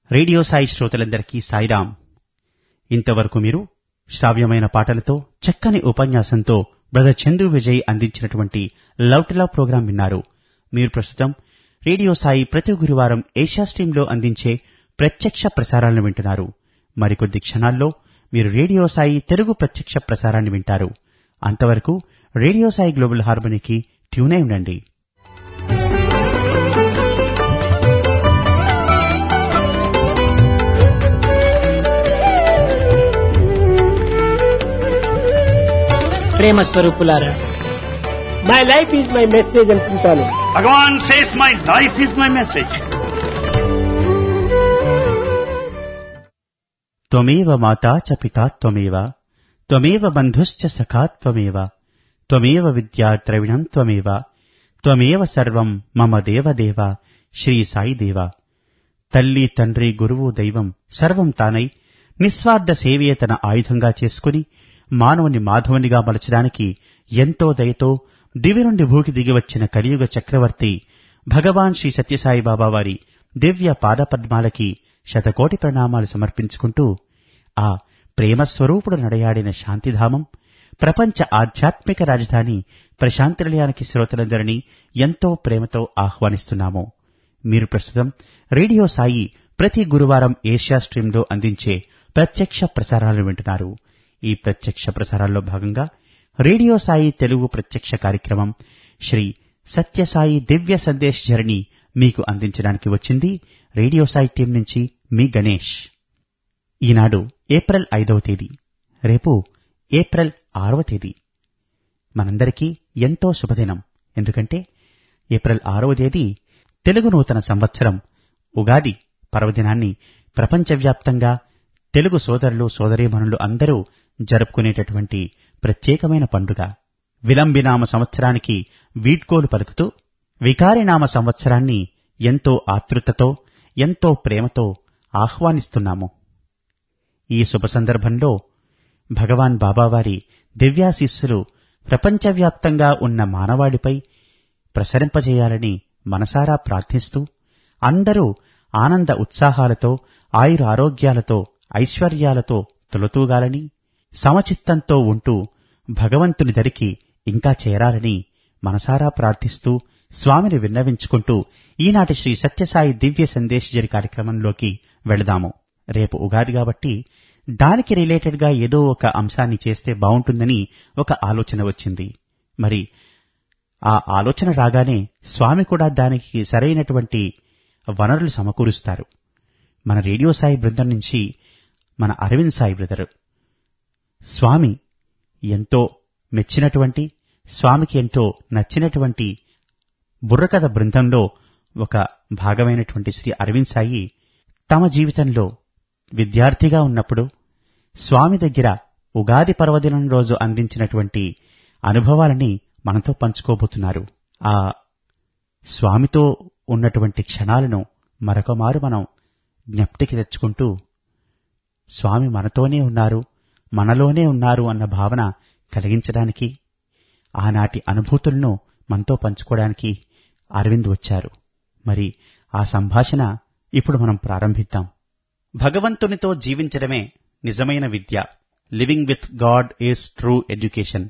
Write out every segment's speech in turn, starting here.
Radio Sai శ్రోతలందరికీ సాయిరాం ఇంతవరకు మీరు శ్రావ్యమైన పాటలతో చక్కని ఉపన్యాసంతో బ్రదర్ చందు విజయ్ అందించినటువంటి లవ్ టు లవ్ ప్రోగ్రాం విన్నారు మీరు ప్రస్తుతం రేడియో సాయి ప్రతి గురువారం ఏషియా స్ట్రీంలో అందించే ప్రత్యక్ష ప్రసారాలను వింటున్నారు మరికొద్ది క్షణాల్లో మీరు రేడియో సాయి తెలుగు ప్రత్యక్ష ప్రసారాన్ని వింటారు అంతవరకు రేడియో సాయి గ్లోబల్ హార్మనీకి ట్యూనై ఉండండి ప్రేమ స్వరూపులారా my life is my message అనుకుంటాను Bhagavan says my life is my message. త్వమేవ మాతా చ పితా త్వమేవ త్వమేవ బంధుశ్చ సఖా త్వమేవ త్వమేవ విద్యా ద్రవిణం త్వమేవ త్వమేవ సర్వం మమ దేవదేవ శ్రీ సాయి దేవ తల్లి తండ్రి గురువు దైవం సర్వం తానై నిస్వార్థ సేవే తన ఆయుధంగా చేసుకుని మానవుని మాధవునిగా మలచడానికి ఎంతో దయతో దివి నుండి భూకి దిగివచ్చిన కలియుగ చక్రవర్తి భగవాన్ శ్రీ సత్యసాయి బాబా వారి దివ్య పాదపద్మాలకి శతకోటి ప్రణామాలు సమర్పించుకుంటూ ఆ ప్రేమ స్వరూపుడు నడయాడిన శాంతిధామం ప్రపంచ ఆధ్యాత్మిక రాజధాని ప్రశాంతి నిలయానికి శ్రోతలందరినీ ఎంతో ప్రేమతో ఆహ్వానిస్తున్నాము మీరు ప్రస్తుతం రేడియో సాయి ప్రతి గురువారం ఏషియా స్ట్రీంలో అందించే ప్రత్యక్ష ప్రసారాలను వింటున్నారు ఈ ప్రత్యక్ష ప్రసారాల్లో భాగంగా రేడియో సాయి తెలుగు ప్రత్యక్ష కార్యక్రమం శ్రీ సత్యసాయి దివ్య సందేశ్ జర్నీ మీకు అందించడానికి వచ్చింది రేడియో సాయి టీం నుంచి మీ గణేష్ ఈనాడు ఏప్రిల్ ఐదవ తేదీ రేపు ఏప్రిల్ ఆరవ తేదీ మనందరికీ ఎంతో శుభదినం ఎందుకంటే ఏప్రిల్ ఆరవ తేదీ తెలుగు నూతన సంవత్సరం ఉగాది పర్వదినాన్ని ప్రపంచవ్యాప్తంగా తెలుగు సోదరులు సోదరీమణులు అందరూ జరుపుకునేటటువంటి ప్రత్యేకమైన పండుగ విలంబినామ సంవత్సరానికి వీడ్కోలు పలుకుతూ వికారినామ సంవత్సరాన్ని ఎంతో ఆతృతతో ఎంతో ప్రేమతో ఆహ్వానిస్తున్నాము ఈ శుభ సందర్భంలో భగవాన్ బాబావారి దివ్యాశీస్సులు ప్రపంచవ్యాప్తంగా ఉన్న మానవాళిపై ప్రసరింపజేయాలని మనసారా ప్రార్థిస్తూ అందరూ ఆనంద ఉత్సాహాలతో ఆయుర ఆరోగ్యాలతో ఐశ్వర్యాలతో తొలతూగాలని సమచిత్తంతో ఉంటూ భగవంతుని దరికి ఇంకా చేరాలని మనసారా ప్రార్థిస్తూ స్వామిని విన్నవించుకుంటూ ఈనాటి శ్రీ సత్యసాయి దివ్య సందేశజరి కార్యక్రమంలోకి వెళదాము రేపు ఉగాది కాబట్టి దానికి రిలేటెడ్ గా ఏదో ఒక అంశాన్ని చేస్తే బావుంటుందని ఒక ఆలోచన వచ్చింది మరి ఆ ఆలోచన రాగానే స్వామి కూడా దానికి సరైనటువంటి వనరులు సమకూరుస్తారు మన రేడియో సాయి బృందం నుంచి మన అరవింద్ సాయి బ్రదర్ స్వామి ఎంతో మెచ్చినటువంటి స్వామికి ఎంతో నచ్చినటువంటి బుర్రకథ బృందంలో ఒక భాగమైనటువంటి శ్రీ అరవింద్ సాయి తమ జీవితంలో విద్యార్థిగా ఉన్నప్పుడు స్వామి దగ్గర ఉగాది పర్వదినం రోజు అందించినటువంటి అనుభవాలని మనతో పంచుకోబోతున్నారు ఆ స్వామితో ఉన్నటువంటి క్షణాలను మరొకమారు మనం జ్ఞప్తికి తెచ్చుకుంటూ స్వామి మనతోనే ఉన్నారు మనలోనే ఉన్నారు అన్న భావన కలిగించడానికి ఆనాటి అనుభూతులను మనతో పంచుకోవడానికి అరవింద్ వచ్చారు మరి ఆ సంభాషణ ఇప్పుడు మనం ప్రారంభిద్దాం భగవంతునితో జీవించడమే నిజమైన విద్య living with God is true education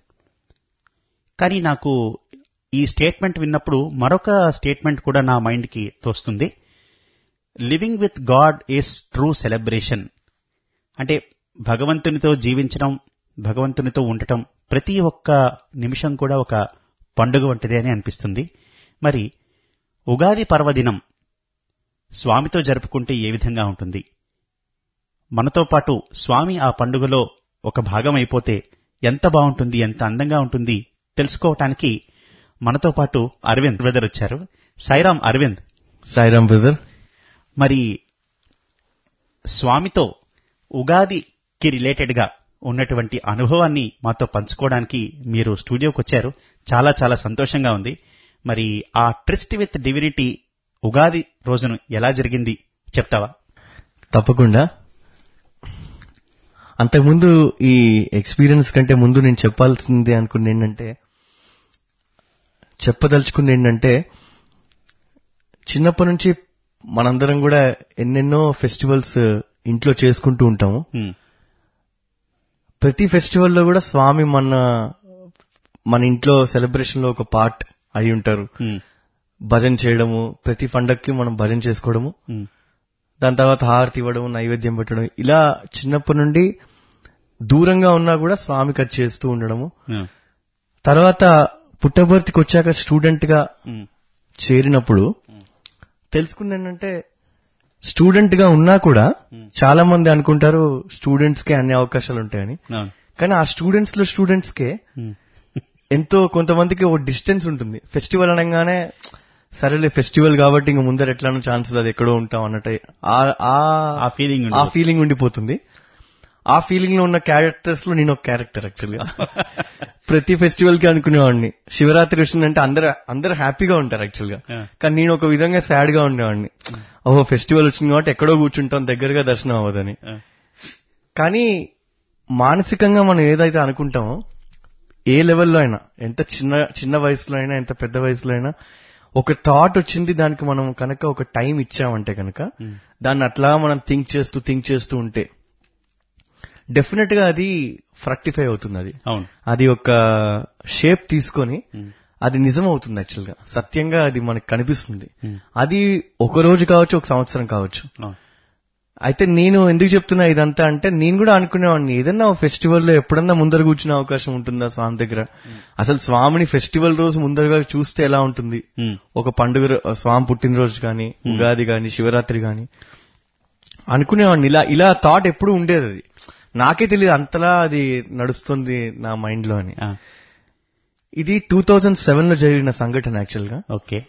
కానీ నాకు ఈ స్టేట్మెంట్ విన్నప్పుడు మరొక స్టేట్మెంట్ కూడా నా మైండ్కి తోస్తుంది living with God is true celebration అంటే భగవంతునితో జీవించడం భగవంతునితో ఉండటం ప్రతి ఒక్క నిమిషం కూడా ఒక పండుగ వంటిదే అని అనిపిస్తుంది మరి ఉగాది పర్వదినం స్వామితో జరుపుకుంటే ఏ విధంగా ఉంటుంది మనతో పాటు స్వామి ఆ పండుగలో ఒక భాగం అయిపోతే ఎంత బాగుంటుంది ఎంత అందంగా ఉంటుంది తెలుసుకోవటానికి మనతో పాటు అరవింద్ బ్రదర్ వచ్చారు సాయిరాం అరవింద్ సాయిరామ్ బ్రదర్ మరి స్వామితో ఉగాదికి రిలేటెడ్ గా ఉన్నటువంటి అనుభవాన్ని మాతో పంచుకోవడానికి మీరు స్టూడియోకి వచ్చారు చాలా చాలా సంతోషంగా ఉంది మరి ఆ ట్రిస్ట్ విత్ డివినిటీ ఉగాది రోజును ఎలా జరిగింది చెప్తావా తప్పకుండా అంతకుముందు ఈ ఎక్స్పీరియన్స్ కంటే ముందు నేను చెప్పాల్సింది అనుకుంది ఏంటంటే చెప్పదలుచుకుంది ఏంటంటే చిన్నప్పటి నుంచి మనందరం కూడా ఎన్నెన్నో ఫెస్టివల్స్ ఇంట్లో చేసుకుంటూ ఉంటాము ఉమ్, ప్రతి ఫెస్టివల్లో కూడా స్వామి మన మన ఇంట్లో సెలబ్రేషన్ లో ఒక పార్ట్ అయి ఉంటారు ఉమ్, భజన చేయడము ప్రతి పండక్కి మనం భజన చేసుకోవడము ఉమ్, దాని తర్వాత హారతి ఇవ్వడం నైవేద్యం పెట్టడం ఇలా చిన్నప్పటి నుండి దూరంగా ఉన్నా కూడా స్వామికి అది చేస్తూ ఉండడము ఉమ్, తర్వాత పుట్టబర్తికి వచ్చాక స్టూడెంట్ గా ఉమ్, చేరినప్పుడు తెలుసుకుంది ఏంటంటే స్టూడెంట్ గా ఉన్నా కూడా చాలా మంది అనుకుంటారు స్టూడెంట్స్ కే అన్ని అవకాశాలు ఉంటాయని అవును కానీ ఆ స్టూడెంట్స్ లో స్టూడెంట్స్ కే ఉమ్, ఎంతో కొంతమందికి ఒక డిస్టెన్స్ ఉంటుంది ఫెస్టివల్ అనగానే సరేలే ఫెస్టివల్ కాబట్టి ఇంక ముందర ఎట్లానో ఛాన్స్ అది ఎక్కడో ఉంటాం అన్నట్టు ఆ- ఆ feeling ఆ ఉండదు. ఫీలింగ్ ఉండిపోతుంది ఆ ఫీలింగ్ లో ఉన్న క్యారెక్టర్స్ లో నేను ఒక క్యారెక్టర్ యాక్చువల్గా ప్రతి ఫెస్టివల్ కి అనుకునేవాడిని శివరాత్రి వచ్చిందంటే అందరు అందరు హ్యాపీగా ఉంటారు యాక్చువల్గా Yeah. కానీ నేను ఒక విధంగా సాడ్ గా ఉండేవాడిని ఓహో ఫెస్టివల్ వచ్చింది కాబట్టి ఎక్కడో కూర్చుంటాం దగ్గరగా దర్శనం అవ్వదని ఆ, కానీ మానసికంగా మనం ఏదైతే అనుకుంటామో ఏ లెవెల్లో అయినా ఎంత చిన్న చిన్న వయసులో అయినా ఎంత పెద్ద వయసులో అయినా ఒక థాట్ వచ్చింది దానికి మనం కనుక ఒక టైం ఇచ్చామంటే కనుక దాన్ని అట్లా మనం థింక్ చేస్తూ థింక్ చేస్తూ ఉంటే డెఫినెట్ గా అది ఫ్రక్టిఫై అవుతుంది అది అవును అది ఒక షేప్ తీసుకొని అది నిజం అవుతుంది యాక్చువల్ గా సత్యంగా అది మనకు కనిపిస్తుంది అది ఒక రోజు కావచ్చు ఒక సంవత్సరం కావచ్చు అవును అయితే నేను ఎందుకు చెప్తున్నా ఇదంతా అంటే నేను కూడా అనుకునేవాడిని ఏదన్నా ఫెస్టివల్ లో ఎప్పుడన్నా ముందర కూర్చునే అవకాశం ఉంటుందా స్వామి దగ్గర అసలు స్వామిని ఫెస్టివల్ రోజు ముందరగా చూస్తే ఎలా ఉంటుంది ఉమ్, ఒక పండుగ రో- స్వామి పుట్టినరోజు కానీ ఉగాది కానీ శివరాత్రి కానీ అనుకునేవాడిని ఇలా ఇలా థాట్ ఎప్పుడు ఉండేది అది నాకే తెలియదు అంతలా అది నడుస్తుంది నా మైండ్ లో అని ఆ, ఇది టూ థౌజండ్ సెవెన్ లో జరిగిన సంఘటన యాక్చువల్ గా ఓకే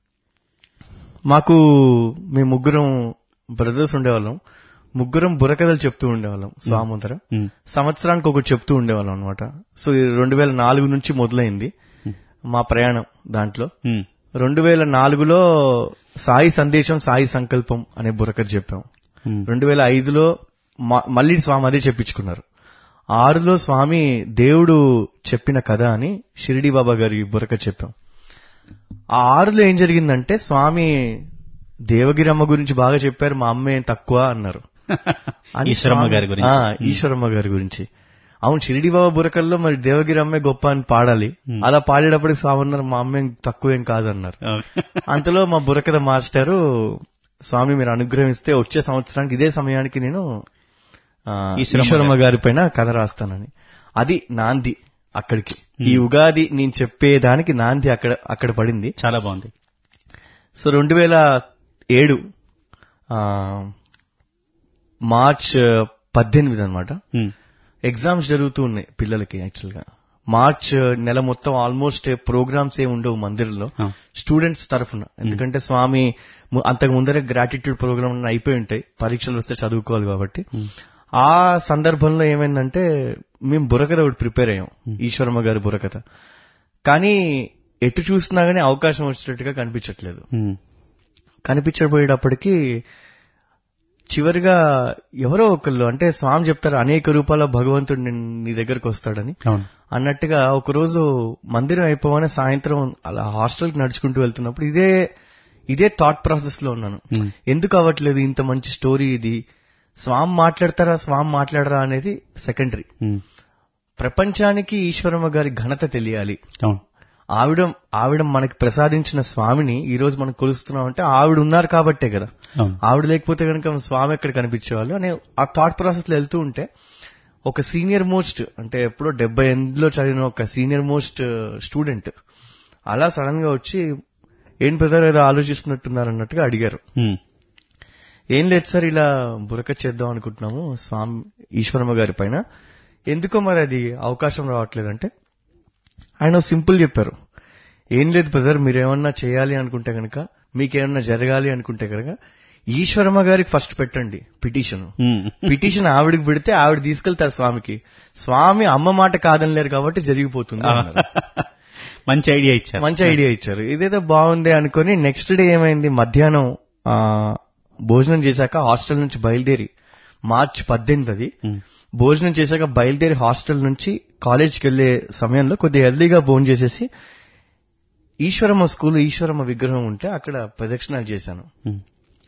మాకు మేము ముగ్గురం బ్రదర్స్ ఉండేవాళ్ళం ముగ్గురం బుర్రకథలు చెప్తూ ఉండేవాళ్ళం స్వామి ముందర ఉమ్, సంవత్సరానికి ఒకటి చెప్తూ ఉండేవాళ్ళం అనమాట సో రెండు వేల నాలుగు నుంచి మొదలైంది మా ప్రయాణం దాంట్లో ఉమ్, రెండు వేల నాలుగులో సాయి సందేశం సాయి సంకల్పం అనే బుర్రకథ చెప్పాం ఉమ్, రెండు వేల ఐదులో మ- మళ్ళీ స్వామి అదే చెప్పించుకున్నారు ఆరులో స్వామి దేవుడు చెప్పిన కథ అని షిరిడి బాబా గారి బుర్రకథ చెప్పాం ఆ ఆరులో ఏం జరిగిందంటే స్వామి దేవగిరమ్మ గురించి బాగా చెప్పారు మా అమ్మే తక్కువ అన్నారు అని ఈశ్వరమ్మ స్వామి- గారి గురించి ఆ, ఈశ్వరమ్మ గారి గురించి అవును షిరిడి బాబా బురకల్లో మరి దేవగిరి అమ్మే గొప్ప అని పాడాలి అలా పాడేటప్పటికి స్వామి అన్నారు మా అమ్మే తక్కువేం కాదన్నారు అవును. అంతలో మా బుర్రకథ మాస్టారు స్వామి మీరు అనుగ్రహిస్తే వచ్చే సంవత్సరానికి ఇదే సమయానికి నేను ఆ, ఈశ్వరమ్మ ఈశ్వరమ్మ గారి పైన కథ రాస్తానని అది నాంది అక్కడికి ఈ ఉగాది నేను చెప్పేదానికి నాంది అక్కడ అక్కడ పడింది చాలా బాగుంది సో రెండు వేల ఏడు ఆ, మార్చ్ పద్దెనిమిది అనమాట ఉమ్, ఎగ్జామ్స్ జరుగుతూ ఉన్నాయి పిల్లలకి యాక్చువల్ గా మార్చ్ నెల మొత్తం ఆల్మోస్ట్ ప్రోగ్రామ్స్ ఏ ఉండవు మందిరంలో ఆ. స్టూడెంట్స్ తరఫున ఎందుకంటే స్వామి ము- అంతకు ముందరే గ్రాటిట్యూడ్ ప్రోగ్రామ్ అయిపోయి ఉంటాయి పరీక్షలు వస్తే చదువుకోవాలి కాబట్టి ఆ సందర్భంలో ఏమైందంటే మేము బుర్రకథ ఒకటి ప్రిపేర్ అయ్యాం ఈశ్వరమ్మ గారి బుర్రకథ కానీ ఎటు చూసినా గానీ అవకాశం వచ్చేటట్టుగా కనిపించట్లేదు ఉమ్, కనిపించబోయేటప్పటికి చివరిగా ఎవరో ఒకళ్ళు అంటే స్వామి చెప్తారు అనేక రూపాల భగవంతుడు నిన్- నీ దగ్గరకు వస్తాడని అవును అన్నట్టుగా ఒకరోజు మందిరం అయిపోగానే సాయంత్రం అలా హాస్టల్కి నడుచుకుంటూ వెళ్తున్నప్పుడు ఇదే ఇదే థాట్ ప్రాసెస్ లో ఉన్నాను Hmm. ఎందుకు అవ్వట్లేదు ఇంత మంచి స్టోరీ ఇది స్వామి మాట్లాడతారా స్వామి మాట్లాడరా అనేది సెకండరీ ఉమ్, ప్రపంచానికి ఈశ్వరమ్మ గారి ఘనత తెలియాలి అవును ఆవిడ ఆవిడ మనకి ప్రసాదించిన స్వామిని ఈ రోజు మనం కొలుస్తున్నాం అంటే ఆవిడ ఉన్నారు కాబట్టే కదా అవును ఆవిడ లేకపోతే కనుక స్వామి ఎక్కడ కనిపించేవాళ్ళు అనే ఆ థాట్ ప్రాసెస్ లో వెళ్తూ ఉంటే ఒక సీనియర్ మోస్ట్ అంటే ఎప్పుడో డెబ్బై ఎనిమిదిలో చదివిన ఒక సీనియర్ మోస్ట్ స్టూడెంట్ అలా సడన్ గా వచ్చి ఏం పెద్దలు ఏదో ఆలోచిస్తున్నట్టున్నారు అన్నట్టుగా అడిగారు ఉమ్, ఏం లేదు సార్ ఇలా బురక చేద్దాం అనుకుంటున్నాము స్వామి ఈశ్వరమ్మ గారి పైన ఎందుకో మరి అది అవకాశం రావట్లేదంటే ఆయన సింపుల్ చెప్పారు ఏం లేదు బ్రదర్ మీరేమన్నా చేయాలి అనుకుంటే కనుక మీకేమన్నా జరగాలి అనుకుంటే కనుక ఈశ్వరమ్మ గారికి ఫస్ట్ పెట్టండి పిటిషన్ ఉమ్, పిటిషన్ ఆవిడకి పెడితే ఆవిడ తీసుకెళ్తారు స్వామికి స్వామి అమ్మ మాట కాదనలేరు కాబట్టి జరిగిపోతుంది అన్నారు. మంచి ఐడియా ఇచ్చారు మంచి ఐడియా ఇచ్చారు ఇదేదో బాగుంది అనుకుని నెక్స్ట్ డే ఏమైంది మధ్యాహ్నం ఆ, భోజనం చేశాక హాస్టల్ నుంచి బయలుదేరి మార్చ్ పద్దెనిమిది అది ఉమ్, భోజనం చేశాక బయలుదేరి హాస్టల్ నుంచి కాలేజ్కి వెళ్లే సమయంలో కొద్దిగా ఎర్లీగా భోజనం చేసేసి ఈశ్వరమ్మ స్కూల్ ఈశ్వరమ్మ విగ్రహం ఉంటే అక్కడ ప్రదక్షిణాలు చేశాను ఉమ్,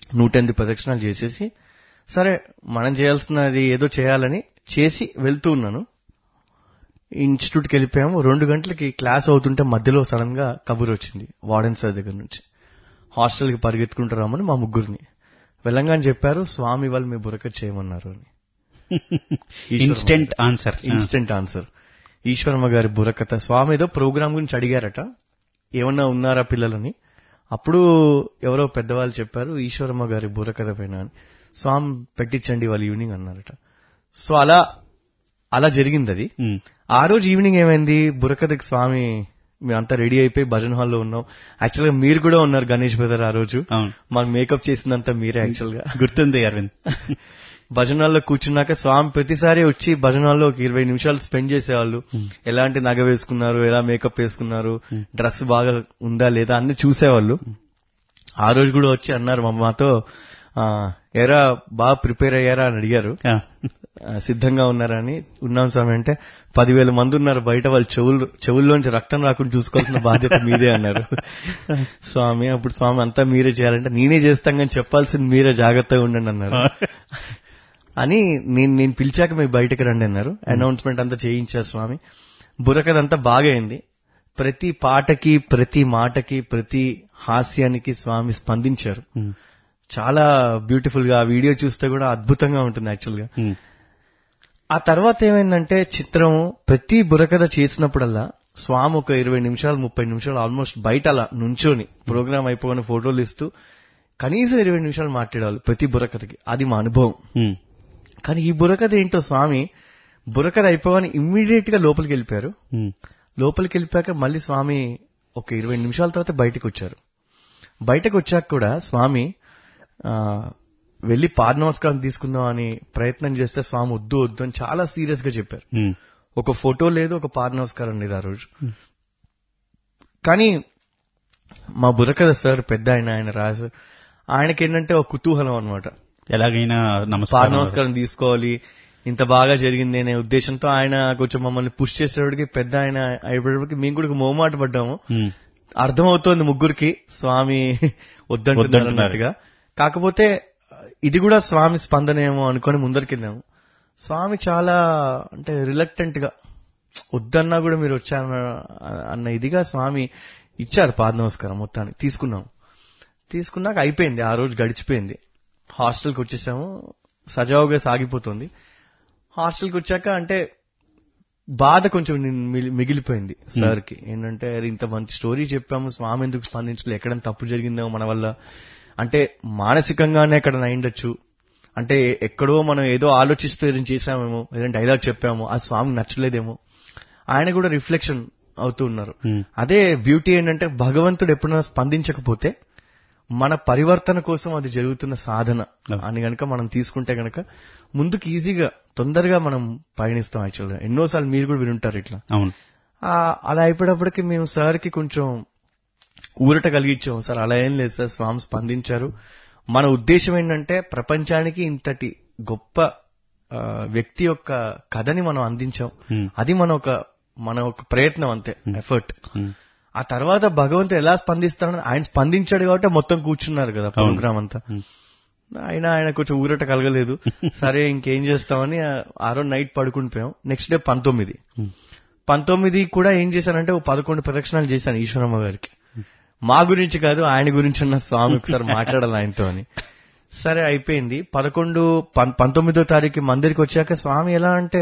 నూట ఎనిమిది ప్రదక్షిణాలు చేసేసి సరే మనం చేయాల్సినది ఏదో చేయాలని చేసి వెళ్తూ ఉన్నాను ఇన్స్టిట్యూట్కి వెళ్ళిపోయాము రెండు గంటలకి క్లాస్ అవుతుంటే మధ్యలో సడన్ గా కబుర్ వచ్చింది వార్డెన్ సార్ దగ్గర నుంచి హాస్టల్కి పరిగెత్తుకుంటూ రమ్మని మా ముగ్గురిని వెళ్ళంగానే చెప్పారు స్వామి వాళ్ళు మీ బురక చేయమన్నారు అని instant answer instant answer Eswaramma గారి బుర్రకథ స్వామి ఏదో ప్రోగ్రామ్ గురించి అడిగారట ఏమన్నా ఉన్నారా పిల్లలని అప్పుడు ఎవరో పెద్దవాళ్ళు చెప్పారు ఈశ్వరమ్మ గారి బుర్రకథ పైన అని స్వామి పెట్టించండి వాళ్ళు ఈవినింగ్ అన్నారట సో అలా అలా జరిగింది అది ఆ రోజు ఈవినింగ్ ఏమైంది బుర్రకథకి స్వామి మేమంతా రెడీ అయిపోయి భజన హాల్లో ఉన్నాం యాక్చువల్ గా మీరు కూడా ఉన్నారు గణేష్ బ్రదర్ ఆ రోజు అవును మాకు మేకప్ చేసిందంతా మీరే యాక్చువల్ గా గుర్తుంది అరవింద్ భజనాల్లో కూర్చున్నాక స్వామి ప్రతిసారి వచ్చి భజనాల్లో ఒక ఇరవై నిమిషాలు స్పెండ్ చేసేవాళ్ళు ఎలాంటి నగ వేసుకున్నారు ఎలా మేకప్ వేసుకున్నారు డ్రెస్ బాగా ఉందా లేదా అన్ని చూసేవాళ్ళు ఆ రోజు కూడా వచ్చి అన్నారు మా మాతో ఆ, ఎరా బాగా ప్రిపేర్ అయ్యారా అని అడిగారు ఆ, ఆ, సిద్ధంగా ఉన్నారా అని ఉన్నాం స్వామి అంటే పదివేల మంది ఉన్నారు బయట వాళ్ళు చెవులు చెవుల్లోంచి రక్తం రాకుండా చూసుకోవాల్సిన బాధ్యత మీదే అన్నారు స్వామి అప్పుడు స్వామి అంతా మీరే చేయాలంటే నేనే చేస్తాం కానీ చెప్పాల్సింది మీరే జాగ్రత్తగా ఉండండి అన్నారు అని నేను నేను పిలిచాక మీరు బయటకు రండి అన్నారు అనౌన్స్మెంట్ అంతా చేయించారు స్వామి బుర్రకథంతా బాగా అయింది ప్రతి పాటకి ప్రతి మాటకి ప్రతి హాస్యానికి స్వామి స్పందించారు ఉమ్, చాలా బ్యూటిఫుల్ గా ఆ వీడియో చూస్తే కూడా అద్భుతంగా ఉంటుంది యాక్చువల్ గా ఉమ్, ఆ తర్వాత ఏమైందంటే చిత్రం ప్రతి బుర్రకథ చేసినప్పుడల్లా స్వామి ఒక ఇరవై నిమిషాలు ముప్పై నిమిషాలు ఆల్మోస్ట్ బయట అలా నుంచొని ప్రోగ్రామ్ అయిపోయిన ఫోటోలు ఇస్తూ కనీసం ఇరవై నిమిషాలు మాట్లాడాలి ప్రతి బుర్రకథకి అది మా అనుభవం ఉమ్, కానీ ఈ బుర్రకథ ఏంటో స్వామి బుర్రకథ అయిపోగానే ఇమ్మీడియట్ గా లోపలికి వెళ్ళిపోయారు ఉమ్, లోపలికి వెళ్ళిపోయాక మళ్ళీ స్వామి ఒక ఇరవై నిమిషాల తర్వాత బయటకు వచ్చారు బయటకు వచ్చాక కూడా స్వామి ఆ, వెళ్లి పాద నమస్కారం తీసుకుందాం అని ప్రయత్నం చేస్తే స్వామి వద్దు వద్దు అని చాలా సీరియస్ గా చెప్పారు ఉమ్, ఒక ఫోటో లేదు ఒక పాద నమస్కారం లేదు ఆ రోజు కానీ మా బుర్రకథ సార్ పెద్ద ఆయన ఆయన రాజు ఆయనకి ఏంటంటే ఒక కుతూహలం అనమాట ఎలాగైనా పాద నమస్కారం నమస్కారం తీసుకోవాలి ఇంత బాగా జరిగింది అనే ఉద్దేశంతో ఆయన కొంచెం మమ్మల్ని పుష్ చేసేవాడికి పెద్ద ఆయన అయిపోయేవాడికి మేము కూడా మోమాట పడ్డాము ఉమ్, అర్థమవుతోంది ముగ్గురికి స్వామి వద్దంటున్నారు వద్దంటున్నారు. అన్నట్టుగా కాకపోతే ఇది కూడా స్వామి స్పందనేమో అనుకొని ముందరికెళ్ళాము స్వామి చాలా అంటే రిలక్టెంట్ గా వద్దన్నా కూడా మీరు వచ్చారు అన్న ఇదిగా స్వామి ఇచ్చారు పాద నమస్కారం మొత్తానికి తీసుకున్నాం తీసుకున్నాక అయిపోయింది ఆ రోజు గడిచిపోయింది హాస్టల్కి వచ్చేసాము సజావుగా సాగిపోతుంది హాస్టల్కి వచ్చాక అంటే బాధ కొంచెం నిన్- మిగి- మిగిలిపోయింది సార్ కి ఏంటంటే అరే ఇంత మంచి స్టోరీ చెప్పాము స్వామి ఎందుకు స్పందించలేదు ఎక్కడ తప్పు జరిగిందేమో మన వల్ల అంటే మానసికంగానే ఎక్కడ అయిండొచ్చు అంటే ఎక్కడో మనం ఏదో ఆలోచిస్తూ ఏదైనా చేశామేమో ఏదైనా డైలాగ్ చెప్పామో ఆ స్వామి నచ్చలేదేమో ఆయన కూడా రిఫ్లెక్షన్ అవుతూ ఉన్నారు Hmm. అదే బ్యూటీ ఏంటంటే భగవంతుడు ఎప్పుడైనా స్పందించకపోతే మన పరివర్తన కోసం అది జరుగుతున్న సాధన Yeah. అని గనక మనం తీసుకుంటే గనక ముందుకు ఈజీగా తొందరగా మనం పయనిస్తాం యాక్చువల్గా ఎన్నోసార్లు మీరు కూడా వినుంటారు ఇట్లా అవును ఆ, అలా అయిపోయేటప్పటికి మేము సార్కి కొంచెం ఊరట కలిగించాం సార్ అలా ఏం లేదు సార్ స్వామి స్పందించారు మన ఉద్దేశం ఏంటంటే ప్రపంచానికి ఇంతటి గొప్ప ఆ, వ్యక్తి యొక్క కథని మనం అందించాం Hmm. అది మన ఒక మన ఒక ప్రయత్నం అంతే ఎఫర్ట్ ఉమ్, ఆ తర్వాత భగవంతుడు ఎలా స్పందిస్తాడని ఆయన స్పందించాడు కాబట్టి మొత్తం కూర్చున్నారు కదా ప్రోగ్రామ్ అంతా ఉమ్, ఆయన ఆయన కొంచెం ఊరట కలగలేదు సరే ఇంకేం చేస్తామని ఆ- ఆ రోజు నైట్ పడుకుని పోయాం నెక్స్ట్ డే పంతొమ్మిది ఉమ్, పంతొమ్మిది కూడా ఏం చేశానంటే ఓ పదకొండు ప్రదక్షిణాలు చేశాను ఈశ్వరమ్మ గారికి మా గురించి కాదు ఆయన గురించి ఉన్న స్వామి ఒకసారి మాట్లాడాలి ఆయనతో అని సరే అయిపోయింది పదకొండు పం- పంతొమ్మిదో తారీఖు మందిరికి వచ్చాక స్వామి ఎలా అంటే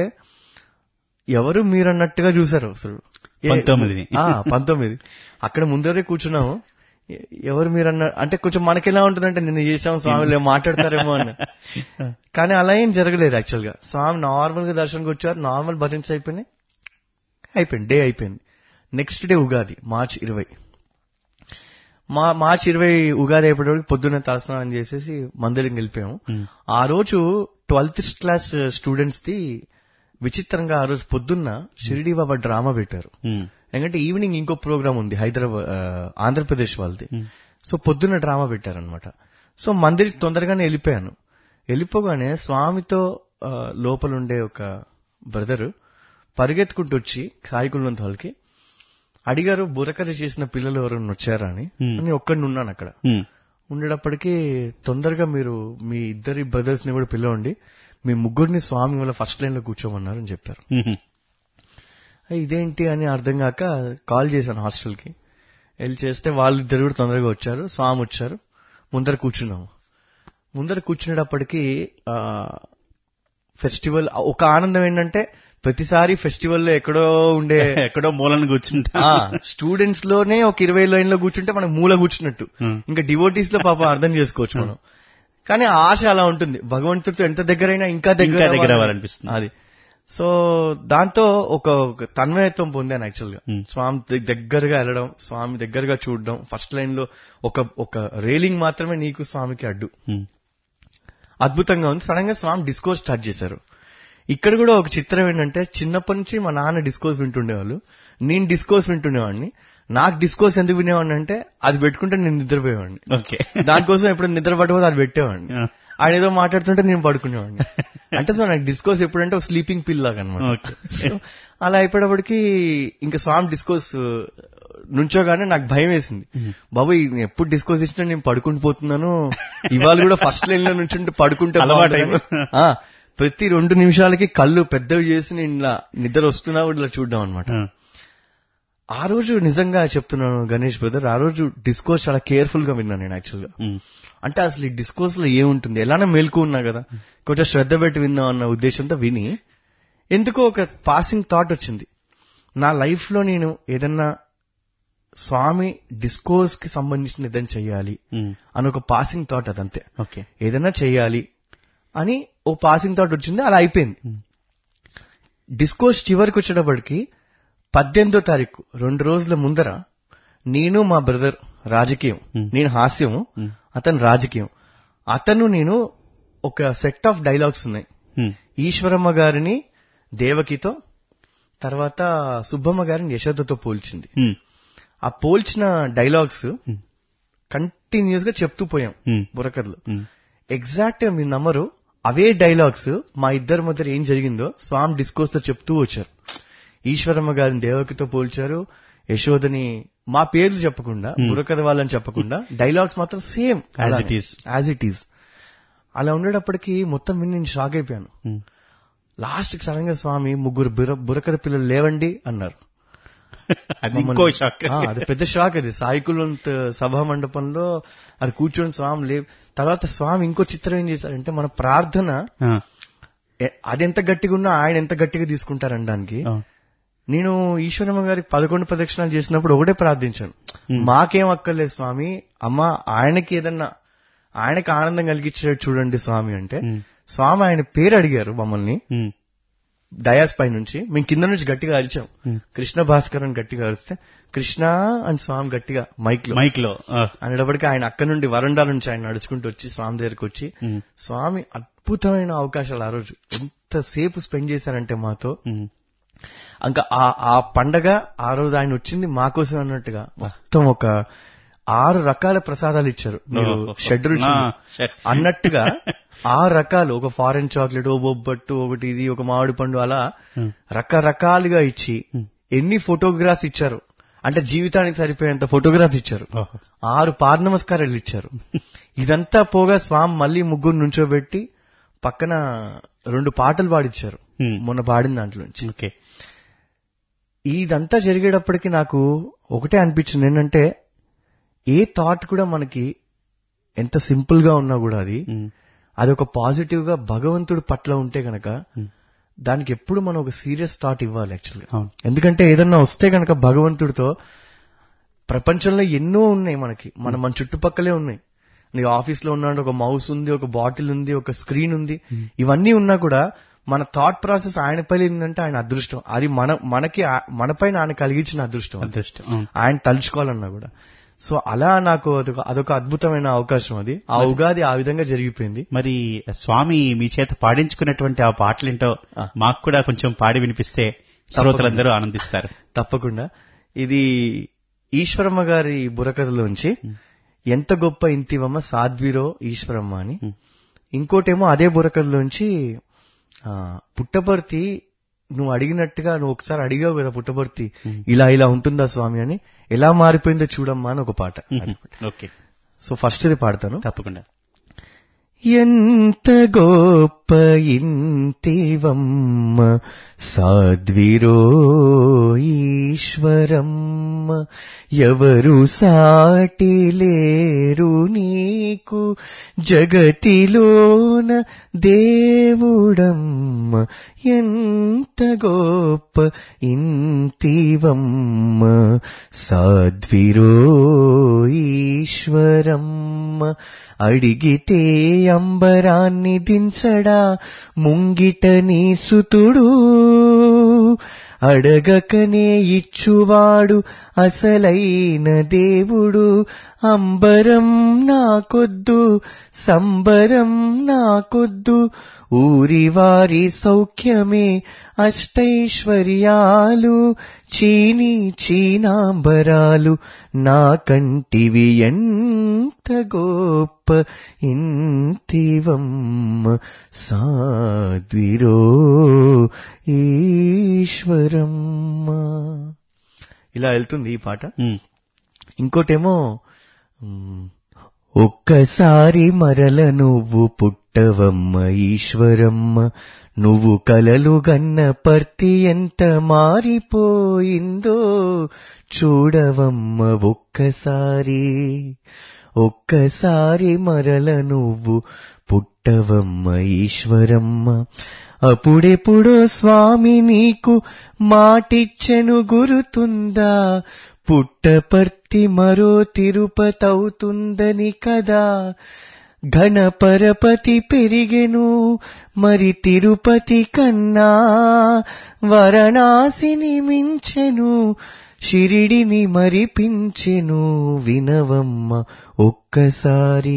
ఎవరు మీరన్నట్టుగా చూశారు అసలు ఏ- పంతొమ్మిదిని. ఆ, పంతొమ్మిది అక్కడ ముందరే కూర్చున్నాము ఎ- ఎవరు మీరన్న అంటే కొంచెం మనకెలా ఉంటుందంటే నిన్న చేసాం స్వామి మాట్లాడతారేమో అని కానీ అలా ఏం జరగలేదు యాక్చువల్ గా స్వామి నార్మల్ గా దర్శనంకి వచ్చారు నార్మల్ భజన్స్ అయిపోయినాయి అయిపోయింది డే అయిపోయింది నెక్స్ట్ డే ఉగాది మార్చ్ ఇరవై మా మార్చ్ ఇరవై ఉగాది అయిపోయేటప్పుడు పొద్దున్న తలస్నానం చేసేసి మందిరం వెళ్ళిపోయాము ఉమ్, ఆ రోజు ట్వెల్త్ క్లాస్ స్టూడెంట్స్ ది విచిత్రంగా ఆ రోజు పొద్దున్న షిరిడి బాబా డ్రామా పెట్టారు ఉమ్, ఎందుకంటే ఈవినింగ్ ఇంకో ప్రోగ్రామ్ ఉంది హైదరాబాద్ ఆ, ఆంధ్రప్రదేశ్ వాళ్ళది ఉమ్, సో పొద్దున్న డ్రామా పెట్టారనమాట సో మందిరికి తొందరగానే వెళ్ళిపోయాను వెళ్ళిపోగానే స్వామితో ఆ, లోపల ఉండే ఒక బ్రదరు పరిగెత్తుకుంటూ వచ్చి సాయికుల్వంత్ హాల్కి అడిగారు బుర్రకథ చేసిన పిల్లలు ఎవరైనా వచ్చారా అని Hmm. నేను ఒక్కడిని ఉన్నాను అక్కడ ఉమ్, ఉండేటప్పటికి తొందరగా మీరు మీ ఇద్దరి బ్రదర్స్ ని కూడా పిలవండి మీ ముగ్గురిని స్వామి వల్ల ఫస్ట్ లైన్ లో కూర్చోమన్నారు అని చెప్పారు మ్మ్. "అయ్, ఇదేంటి అని అర్థం కాక కాల్ చేశాను హాస్టల్ కి వెళ్ళి చేస్తే వాళ్ళు ఇద్దరు కూడా తొందరగా వచ్చారు స్వామి వచ్చారు ముందర కూర్చున్నాము ముందర కూర్చునేటప్పటికి ఆ, ఫెస్టివల్ ఒక ఆనందం ఏంటంటే ప్రతిసారి ఫెస్టివల్ లో ఎక్కడో ఉండే ఎక్కడో మూలను కూర్చుంటా స్టూడెంట్స్ లోనే ఒక ఇరవై లైన్ లో కూర్చుంటే మనం మూల కూర్చున్నట్టు Hmm. ఇంకా డివోటీస్ లో పాపం అర్థం చేసుకోవచ్చు మనం కానీ ఆ ఆశ అలా ఉంటుంది భగవంతుడితో ఎంత దగ్గరైనా ఇంకా దగ్గర ఇంకా దగ్గర అవ్వాలి. అవ్వాలనిపిస్తుంది. అది సో దాంతో ఒక ఒక తన్మయత్వం పొందాను యాక్చువల్ గా Hmm. స్వామి దగ్- దగ్గరగా వెళ్ళడం స్వామి దగ్గరగా చూడడం ఫస్ట్ లైన్ లో ఒక ఒక రేలింగ్ మాత్రమే నీకు స్వామికి అడ్డు మ్మ్. అద్భుతంగా ఉంది సడన్ గా స్వామి డిస్కోర్స్ స్టార్ట్ చేశారు ఇక్కడ కూడా ఒక చిత్రం ఏంటంటే చిన్నప్పటి నుంచి మా నాన్న డిస్కోర్స్ వింటుండేవాళ్ళు నేను డిస్కోర్స్ వింటుండేవాడిని నాకు డిస్కోర్స్ ఎందుకు వినేవాడిని అంటే అది పెట్టుకుంటే నేను నిద్రపోయేవాడిని ఓకే దానికోసం ఎప్పుడు నిద్ర పట్టబోతే అది పెట్టేవాడిని ఆ. ఆయన ఏదో మాట్లాడుతుంటే నేను పడుకునేవాడిని అంటే సో నాకు డిస్కోర్స్ ఎప్పుడంటే ఒక స్లీపింగ్ పిల్ లాగా అనమాట Okay. సో అలా అయిపోయేటప్పటికి ఇంకా స్వామి డిస్కోర్స్ నుంచోగానే నాకు భయం వేసింది బాబు ఈ- ఎప్పుడు డిస్కోర్స్ ఇచ్చినా నేను పడుకుని పోతున్నాను ఇవాళ కూడా ఫస్ట్ లైన్ లో నుంచి పడుకుంటే అలవాటు బాగుంటుందని. ఆ, ప్రతి రెండు నిమిషాలకి కళ్ళు పెద్దవి చేసి నేను ఇలా నిద్ర వస్తున్నా కూడా ఇలా చూడడం అనమాట ఆ. ఆ రోజు నిజంగా చెప్తున్నాను గణేష్ బ్రదర్ ఆ రోజు డిస్కోర్స్ చాలా కేర్ఫుల్ గా విన్నాను నేను యాక్చువల్ గా మ్మ్. అంటే అసలు ఈ డిస్కోర్స్ లో ఏముంటుంది ఎలానో మేల్కు ఉన్నా కదా కొంచెం శ్రద్ధ పెట్టి విందాం అన్న ఉద్దేశంతో విని ఎందుకో ఒక పాసింగ్ థాట్ వచ్చింది నా లైఫ్ లో నేను ఏదన్నా స్వామి డిస్కోర్స్ కి సంబంధించిన ఏదైనా చెయ్యాలి మ్మ్. అని ఒక పాసింగ్ థాట్ అదంతే ఓకే ఏదైనా చెయ్యాలి అని ఓ పాసింగ్ థాట్ వచ్చింది అలా అయిపోయింది డిస్కోర్స్ చివరికి వచ్చేటప్పటికి పద్దెనిమిదో తారీఖు రెండు రోజుల ముందర నేను మా బ్రదర్ రాజకీయం Hmm. నేను హాస్యము Hmm. అతను రాజకీయం అతను నేను ఒక సెట్ ఆఫ్ డైలాగ్స్ ఉన్నాయి మ్మ్. ఈశ్వరమ్మ గారిని దేవకితో తర్వాత సుబ్బమ్మ గారిని యశోదతో పోల్చింది మ్మ్. ఆ పోల్చిన డైలాగ్స్ Hmm. కంటిన్యూస్ గా చెప్తూ పోయాం మ్మ్. బుర్రకథలో మ్మ్. ఎగ్జాక్ట్ గా మీ నమ్మరు అవే డైలాగ్స్ మా ఇద్దరి మధ్య ఏం జరిగిందో స్వామి డిస్కోర్స్ తో చెప్తూ వచ్చారు ఈశ్వరమ్మ గారిని దేవకితో పోల్చారు యశోదని మా పేర్లు చెప్పకుండా బుర్రకథ వాళ్ళని చెప్పకుండా డైలాగ్స్ మాత్రం same As it is. As it is అలా ఉండేటప్పటికి మొత్తం విని నేను షాక్ అయిపోయాను మ్మ్. లాస్ట్ కి సడన్ గా స్వామి ముగ్గురు బుర్ర బుర్రకథ పిల్లలు లేవండి అన్నారు అది ఇంకో షాక్ ఆ, అది పెద్ద షాక్ అది సాయికులంత్ సభా మండపంలో అది కూర్చొని స్వామి లే తర్వాత స్వామి ఇంకో చిత్రం ఏం చేశారంటే మన ప్రార్థన ఆ. ఎ- అది ఎంత గట్టిగా ఉన్నా ఆయన ఎంత గట్టిగా తీసుకుంటారనడానికి ఆ. నేను ఈశ్వరమ్మ గారికి పదకొండు ప్రదక్షిణాలు చేసినప్పుడు ఒకటే ప్రార్థించాను మాకేం అక్కర్లేదు స్వామి అమ్మ ఆయనకి ఏదన్నా ఆయనకి ఆనందం కలిగించేటట్టు చూడండి స్వామి అంటే మ్మ్. స్వామి ఆయన పేరు అడిగారు మమ్మల్ని మ్మ్. డయాస్ పై నుంచి మేము కింద నుంచి గట్టిగా అరిచాం మ్మ్. కృష్ణ భాస్కర్ అని గట్టిగా అరిస్తే కృష్ణ అని స్వామి గట్టిగా మైక్ లో మైక్ లో ఆ. అనేటప్పటికి ఆయన అక్కడ నుండి వరండా నుంచి ఆయన నడుచుకుంటూ వచ్చి స్వామి దగ్గరికి వచ్చి మ్మ్. స్వామి అద్భుతమైన అవకాశాలు ఆ రోజు ఎంతసేపు స్పెండ్ చేశారంటే మాతో మ్మ్. ఇంకా ఆ ఆ పండగ ఆ రోజు ఆయన వచ్చింది మాకోసం అన్నట్టుగా మొత్తం ఒక ఆరు రకాల ప్రసాదాలు ఇచ్చారు మీరు ఓహో. షడ్ రుచులు ఆ, షడ్. అన్నట్టుగా ఆరు రకాలు ఒక ఫారెన్ చాక్లెట్ ఓ బొబ్బట్టు ఒకటి ఇది ఒక మామిడి పండు అలా Hmm. రకరకాలుగా ఇచ్చి ఎన్ని ఫోటోగ్రాఫ్స్ ఇచ్చారు అంటే జీవితానికి సరిపోయేంత ఫోటోగ్రాఫ్స్ ఇచ్చారు ఓహో. ఆరు పాద నమస్కారాలు ఇచ్చారు ఇదంతా పోగా స్వామి మళ్ళీ ముగ్గురు నుంచోబెట్టి పక్కన రెండు పాటలు పాడిచ్చారు Hmm. మొన్న పాడిన దాంట్లోంచి ఓకే ఇదంతా జరిగేటప్పటికి నాకు ఒకటే అనిపించింది ఏంటంటే ఏ థాట్ కూడా మనకి ఎంత సింపుల్ గా ఉన్నా కూడా అది మ్మ్. అది ఒక పాజిటివ్ గా భగవంతుడి పట్ల ఉంటే గనక Hmm. దానికి ఎప్పుడు మనం ఒక సీరియస్ థాట్ ఇవ్వాలి యాక్చువల్గా అవును ఎందుకంటే ఏదన్నా వస్తే గనక భగవంతుడితో ప్రపంచంలో ఎన్నో ఉన్నాయి మనకి మన మన చుట్టుపక్కలే ఉన్నాయి నీ ఆఫీస్ లో ఉన్నాడు ఒక మౌస్ ఉంది ఒక బాటిల్ ఉంది ఒక స్క్రీన్ ఉంది ఇవన్నీ ఉన్నా కూడా మన థాట్ ప్రాసెస్ ఆయన పైన ఏంటంటే ఆయన అదృష్టం అది మన మనకి ఆ- మన పైన ఆయన కలిగించిన అదృష్టం అది. అదృష్టం అవును. ఆయన తలుచుకోవాలన్నా కూడా సో అలా నాకు అదొక అదొక అద్భుతమైన అవకాశం అది ఆ ఉగాది ఆ విధంగా జరిగిపోయింది మరి స్వామి మీ చేత పాడించుకున్నటువంటి ఆ పాటలేంటో ఆ. మాకు కూడా కొంచెం పాడి వినిపిస్తే శ్రోతలందరూ ఆనందిస్తారు తప్పకుండా ఇది ఈశ్వరమ్మ గారి బుర్రకథలోంచి ఎంత గొప్ప ఇంతివమ్మ సాధ్విరో ఈశ్వరమ్మ అని Hmm. ఇంకోటేమో అదే బుర్రకథలోంచి ఆ, పుట్టపర్తి నువ్వు అడిగినట్టుగా నువ్వు ఒకసారి అడిగావు కదా పుట్టపర్తి ఇలా ఇలా ఉంటుందా స్వామి అని ఎలా మారిపోయిందో చూడమ్మా అని ఒక పాట అది. ఓకే సో ఫస్ట్ ఇది పాడతాను తప్పకుండా ఎంత గొప్ప ఇంటివమ్మ సాధ్విరో ఈశ్వరమ్మ ఎవరు సాటి లేరు నీకు జగతిలోన దేవుడమ్మ ఎంత గొప్ప ఇంటివమ్మ సాధ్విరో ఈశ్వరమ్మ అడిగితే అంబరాన్ని దించడా ముంగిట నీ సుతుడు అడగకనే ఇచ్చువాడు అసలైన దేవుడు అంబరం నాకొద్దు సంబరం నాకొద్దు ఊరి వారి సౌఖ్యమే అష్టైశ్వర్యాలు చీని చీనాంబరాలు నా కంటివి ఎంత గొప్ప ఇంతివమ్మ సాద్విరో ఈశ్వరమ్మ ఇలా వెళ్తుంది ఈ పాట ఉమ్, ఇంకోటేమో మ్, ఒక్కసారి మరల నువ్వు పుట్టవమ్మ ఈశ్వరమ్మ నువ్వు కలలు గన్న పర్తి ఎంత మారిపోయిందో చూడవమ్మ ఒక్కసారి ఒక్కసారి మరల నువ్వు పుట్టవమ్మ ఈశ్వరమ్మ అప్పుడెప్పుడో స్వామి నీకు మాటిచ్చెను గురుతుందా పుట్టపర్తి మరో తిరుపతవుతుందని కదా ఘనపరపతి పెరిగెను మరి తిరుపతి కన్నా వరణాసిని మించెను షిరిడిని మరిపించెను వినవమ్మ ఒక్కసారి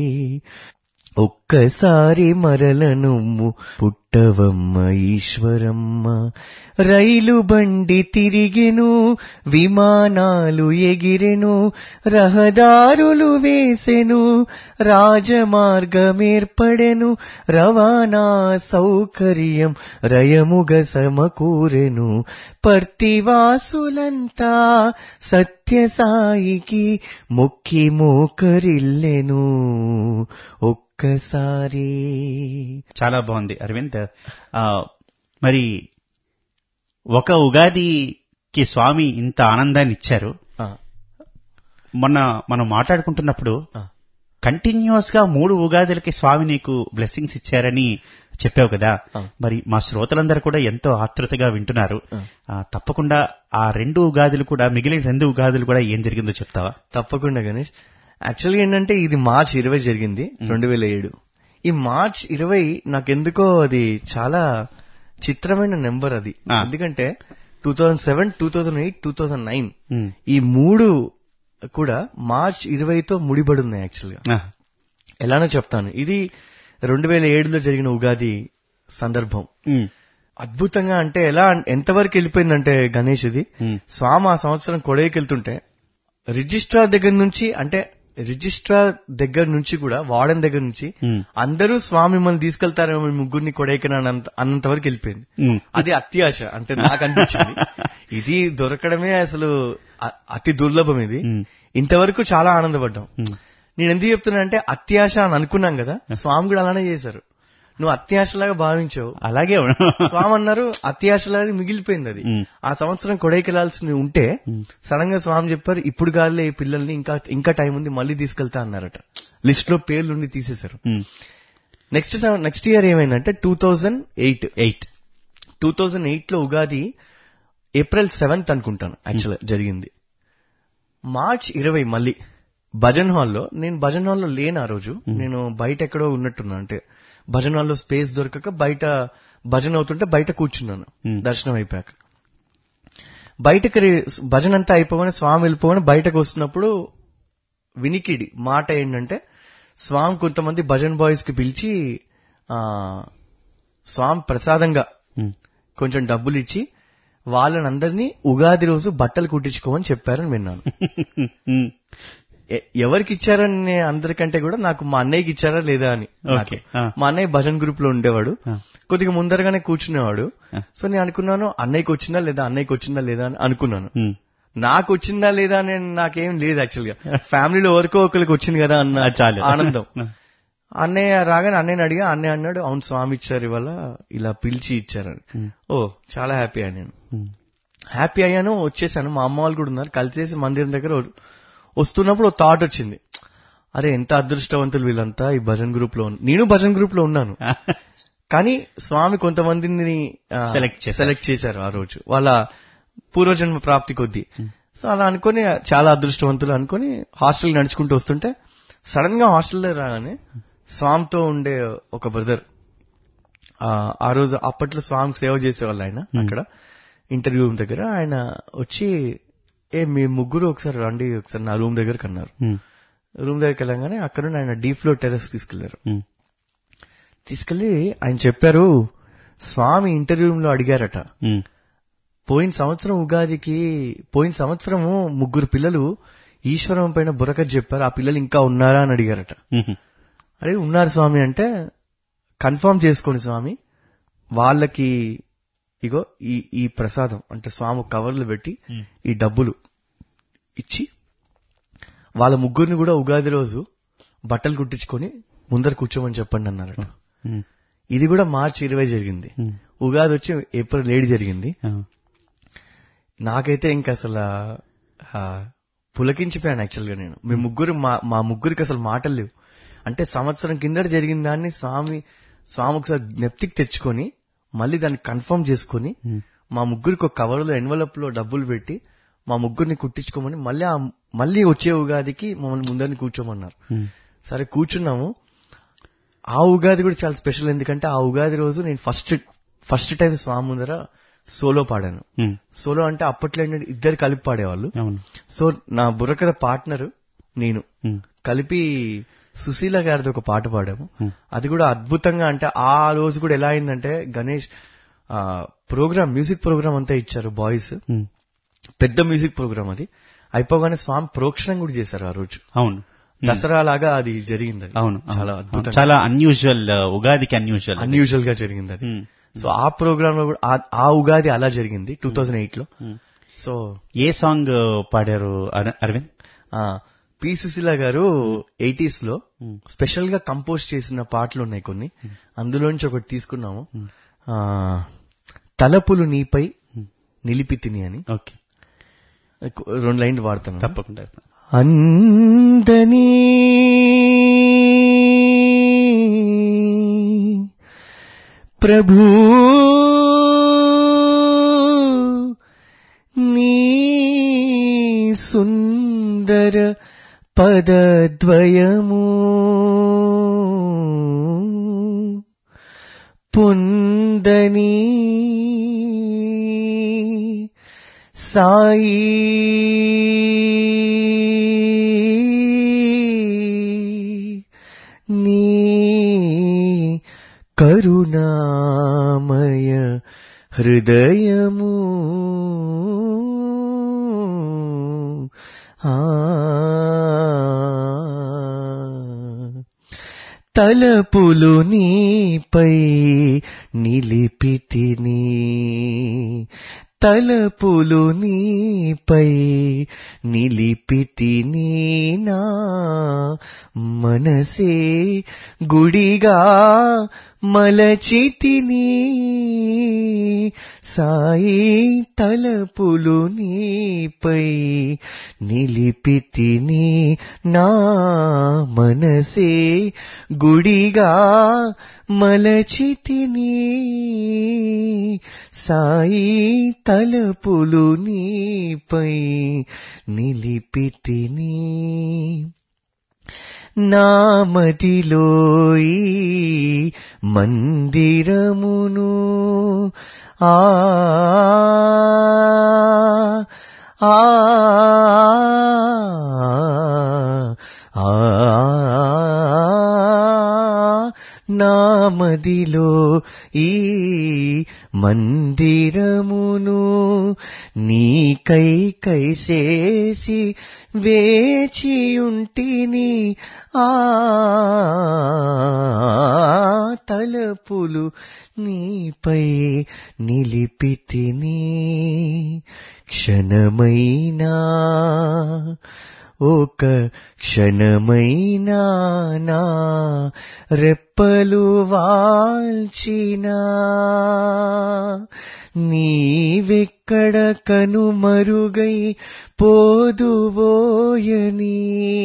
ఒక్కసారి మరల నువ్వు పుట్టవమ్మ ఈశ్వరమ్మ రైలు బండి తిరిగెను విమానాలు ఎగిరెను రహదారులు వేసెను రాజమార్గమేర్పడెను రవాణా సౌకర్యం రయముగ సమకూరెను పర్తివాసులంతా సత్యసాయికి మొక్కి మోకరిల్లెను ఒక్కసారి చాలా బాగుంది అరవింద్ ఆ, మరి ఒక ఉగాదికి స్వామి ఇంత ఆనందాన్ని ఇచ్చారు ఆ, మొన్న మనం మాట్లాడుకుంటున్నప్పుడు ఆ. కంటిన్యూస్ గా మూడు ఉగాదులకి స్వామి నీకు బ్లెస్సింగ్స్ ఇచ్చారని చెప్పావు కదా ఆ. మరి మా శ్రోతలందరూ కూడా ఎంతో ఆతృతగా వింటున్నారు ఆ. ఆ, తప్పకుండా ఆ రెండు ఉగాదులు కూడా మిగిలిన రెండు ఉగాదులు కూడా ఏం జరిగిందో చెప్తావా తప్పకుండా గణేష్ యాక్చువల్గా ఏంటంటే ఇది మార్చ్ ఇరవై జరిగింది రెండు వేల ఏడు ఈ మార్చ్ ఇరవై నాకెందుకో అది చాలా చిత్రమైన నెంబర్ అది ఆ. ఎందుకంటే two thousand seven two thousand eight two thousand nine um. ఈ మూడు కూడా మార్చ్ ఇరవైతో ముడిపడి ఉన్నాయి యాక్చువల్గా ఆ, ఎలానో చెప్తాను ఇది రెండు వేల ఏడులో జరిగిన ఉగాది సందర్భం ఉమ్, అద్భుతంగా అంటే ఎలా ఎంతవరకు వెళ్ళిపోయిందంటే గణేష్ ఇది ఉమ్, స్వామి ఆ సంవత్సరం కొడైకి వెళ్తుంటే రిజిస్ట్రార్ దగ్గర నుంచి అంటే రిజిస్ట్రార్ దగ్గర నుంచి కూడా వార్డెన్ దగ్గర నుంచి ఉమ్, అందరూ స్వామి మిమ్మల్ని తీసుకెళ్తారేమో మీ ముగ్గురిని కొడైకెనా అన్నంత అన్నంత వరకు వెళ్ళిపోయింది ఉమ్. అది అత్యాశ అంటే నాకు అనిపించింది ఇది దొరకడమే అసలు అ- అతి దుర్లభం ఇది ఉమ్, ఇంతవరకు చాలా ఆనందపడ్డాం ఉమ్. నేను ఎందుకు చెప్తున్నా అంటే అత్యాశ అని అనుకున్నాం కదా స్వామి కూడా అలానే చేశారు నువ్వు అత్యాశలాగా భావించావు అలాగే ఉన్నా. స్వామి అన్నారు అత్యాశలాగా మిగిలిపోయింది అది ఉమ్. ఆ సంవత్సరం కొడైకెళ్లాల్సి ఉంటే ఉమ్. సడన్ గా స్వామి చెప్పారు ఇప్పుడు గాలే ఈ పిల్లల్ని ఇంకా ఇంకా టైం ఉంది మళ్ళీ తీసుకెళ్తా అన్నారట లిస్ట్ లో పేర్లుండి తీసేశారు ఉమ్, నెక్స్ట్ సం- నెక్స్ట్ ఇయర్ ఏమైందంటే two thousand eight eight two thousand eight లో ఉగాది ఏప్రిల్ సెవెంత్ అనుకుంటాను యాక్చువల్ జరిగింది మార్చ్ ఇరవై మళ్ళీ భజన్ హాల్లో నేను భజన్ హాల్లో లేను ఆ రోజు నేను బయట ఎక్కడో ఉన్నట్టున్నా అంటే భజన్ హాల్లో స్పేస్ దొరకక బయట భజన అవుతుంటే బయట కూర్చున్నాను Hmm. దర్శనం అయిపోయాక బయటకి రే- భజన అంతా అయిపోగానే స్వామి వెళ్ళిపోగానే బయటకు వస్తున్నప్పుడు వినికిడి మాట ఏంటంటే స్వామి కొంతమంది భజన్ బాయ్స్ కి పిలిచి ఆ స్వామి ప్రసాదంగా ఉమ్, కొంచెం డబ్బులు ఇచ్చి వాళ్ళని అందరినీ ఉగాది రోజు బట్టలు కుట్టించుకోమని చెప్పారని విన్నాను ఉమ్, ఎ- ఎవరికి ఇచ్చారని నే- అందరికంటే కూడా నాకు మా అన్నయ్యకి ఇచ్చారా లేదా అని నాకు. ఓకే, ఆ. మా అన్నయ్య భజన్ గ్రూప్ లో ఉండేవాడు ఆ. కొద్దిగా ముందరగానే కూర్చునేవాడు ఆ. సో నేను అనుకున్నాను అన్నయ్యకి వచ్చిందా లేదా అన్నయ్యకి వచ్చిందా లేదా అని అనుకున్నాను ఉమ్, నాకు వచ్చిందా లేదా అని నాకేం లేదు యాక్చువల్ గా ఫ్యామిలీలో ఎవరికో ఒకరికి వచ్చింది కదా అన్న అది చాలు. ఆనందం అన్నయ్య రాగానే అన్నయ్యని అడిగా అన్నయ్య అన్నాడు అవును స్వామి ఇచ్చారు ఇవాళ ఇలా పిలిచి ఇచ్చారని ఓ చాలా హ్యాపీ అయ్యాను హ్యాపీ అయ్యాను వచ్చేసాను మా అమ్మ వాళ్ళు కూడా ఉన్నారు కలిసేసి మందిరం దగ్గర వ- వస్తున్నప్పుడు ఒక థాట్ వచ్చింది అరే ఎంత అదృష్టవంతులు వీళ్ళంతా ఈ భజన్ గ్రూప్ లో ఉన్న- నేను భజన్ గ్రూప్ లో ఉన్నాను కానీ స్వామి కొంతమందిని Select చేశారు. సెలెక్ట్ చేశారు ఆ రోజు వాళ్ళ పూర్వజన్మ ప్రాప్తి కొద్దీ సో అలా అనుకొని చాలా అదృష్టవంతులు అనుకొని హాస్టల్ నడుచుకుంటూ వస్తుంటే సడన్ గా హాస్టల్లో రాగానే స్వామితో ఉండే ఒక బ్రదర్ ఆ రోజు అప్పట్లో స్వామి సేవ చేసేవాళ్ళు ఆయన అక్కడ ఇంటర్వ్యూ రూమ్ దగ్గర ఆయన వచ్చి ఏ మీ ముగ్గురు ఒకసారి రండి ఒకసారి నా రూమ్ దగ్గరకు అన్నారు ఉమ్, రూమ్ దగ్గరికి వెళ్ళగానే అక్కడ నుండి ఆయన డీ ఫ్లోర్ టెరెస్ తీసుకెళ్లారు ఉమ్, తీసుకెళ్లి ఆయన చెప్పారు స్వామి ఇంటర్వ్యూ రూమ్ లో అడిగారట ఉమ్, పోయిన సంవత్సరం ఉగాదికి పోయిన సంవత్సరము ముగ్గురు పిల్లలు ఈశ్వరం పైన బురక చెప్పారు ఆ పిల్లలు ఇంకా ఉన్నారా అని అడిగారట ఉమ్, అరే ఉన్నారు స్వామి అంటే కన్ఫర్మ్ చేసుకోండి స్వామి వాళ్ళకి ఇగో ఈ ఈ ప్రసాదం అంటే స్వామి కవర్లు పెట్టి ఈ డబ్బులు ఇచ్చి వాళ్ళ ముగ్గురిని కూడా ఉగాది రోజు బట్టలు కుట్టించుకొని ముందర కూర్చోమని చెప్పండి అన్నారట ఉమ్, ఇది కూడా మార్చి ఇరవై జరిగింది ఉమ్, ఉగాది వచ్చి ఏప్రిల్ ఏడు జరిగింది ఆ, నాకైతే ఇంకా అసలు ఆ, పులకించిపోయాను యాక్చువల్ గా నేను మీ ముగ్గురు మా మా ముగ్గురికి అసలు మాటలు లేవు అంటే సంవత్సరం కిందట జరిగిన దాన్ని స్వామి స్వామి ఒకసారి జ్ఞప్తికి తెచ్చుకొని మళ్ళీ దాన్ని కన్ఫర్మ్ చేసుకొని ఉమ్, మా ముగ్గురికి ఒక కవర్లో ఎన్వలప్ లో డబ్బులు పెట్టి మా ముగ్గురిని కుట్టించుకోమని మళ్ళీ ఆ- మళ్ళీ వచ్చే ఉగాదికి మమ్మల్ని ముందరిని కూర్చోమన్నారు ఉమ్, సరే కూర్చున్నాము ఆ ఉగాది కూడా చాలా స్పెషల్ ఎందుకంటే ఆ ఉగాది రోజు నేను ఫస్ట్ ఫస్ట్ టైం స్వామి ముందర సోలో పాడాను ఉమ్, సోలో అంటే అప్పట్లో ఏంటంటే ఇద్దరు కలిపి పాడేవాళ్ళు అవును సో నా బుర్రకథ పార్ట్నర్ నేను ఉమ్, కలిపి సుశీల గారిది ఒక పాట పాడాము Hmm. అది కూడా అద్భుతంగా అంటే ఆ రోజు కూడా ఎలా అయిందంటే గణేష్ ఆ ప్రోగ్రామ్ మ్యూజిక్ ప్రోగ్రామ్ అంతా ఇచ్చారు బాయ్స్ ఉమ్, పెద్ద మ్యూజిక్ ప్రోగ్రామ్ అది అయిపోగానే స్వామి ప్రోక్షణం కూడా చేశారు ఆ రోజు అవును దసరా లాగా అది జరిగింది అది. అవును చాలా అవును. అద్భుతంగా చాలా అన్యూజువల్ ఉగాదికి అన్యూజువల్ అన్యూజువల్ గా జరిగింది అది సో ఆ ప్రోగ్రామ్ లో కూడా ఆ- ఆ ఉగాది అలా జరిగింది టూ థౌజండ్ ఎయిట్ లో సో ఏ సాంగ్ పాడారు అర- అరవింద్ ఆ, పి సుశీల గారు ఎయిటీస్ లో స్పెషల్ గా కంపోజ్ చేసిన పాటలు ఉన్నాయి కొన్ని అందులోంచి ఒకటి తీసుకున్నాము ఆ, తలపులు నీపై నిలిపి తిని అని ఓకే రెండు లైన్లు వాడతాను తప్పకుండా అందని ప్రభు నీ సుందర పదద్వయము పొందని సాయి నీ కరుణామయ హృదయము ఆ తలపులు నీపై నిలిపితిని తలపులు నీపై నిలిపితిని నా మనసే గుడిగా మలచితిని సాయి తలపులు నీపై నిలిపితిని నా మనసే గుడిగా మలచితిని సాయి తలపులు నీపై నిలిపితిని నామదిలోయి మందిరమును ఆ ఆ ఆ నా మదిలో ఈ మందిరమును నీకై కైసేసి వేచియుంటిని ఆ తలపులు నీపై నిలిపితిని క్షణమైనా ఒక క్షణమైనా నా రెప్పలు వాల్చినా నీవెక్కడ కనుమరుగై పోదువోయని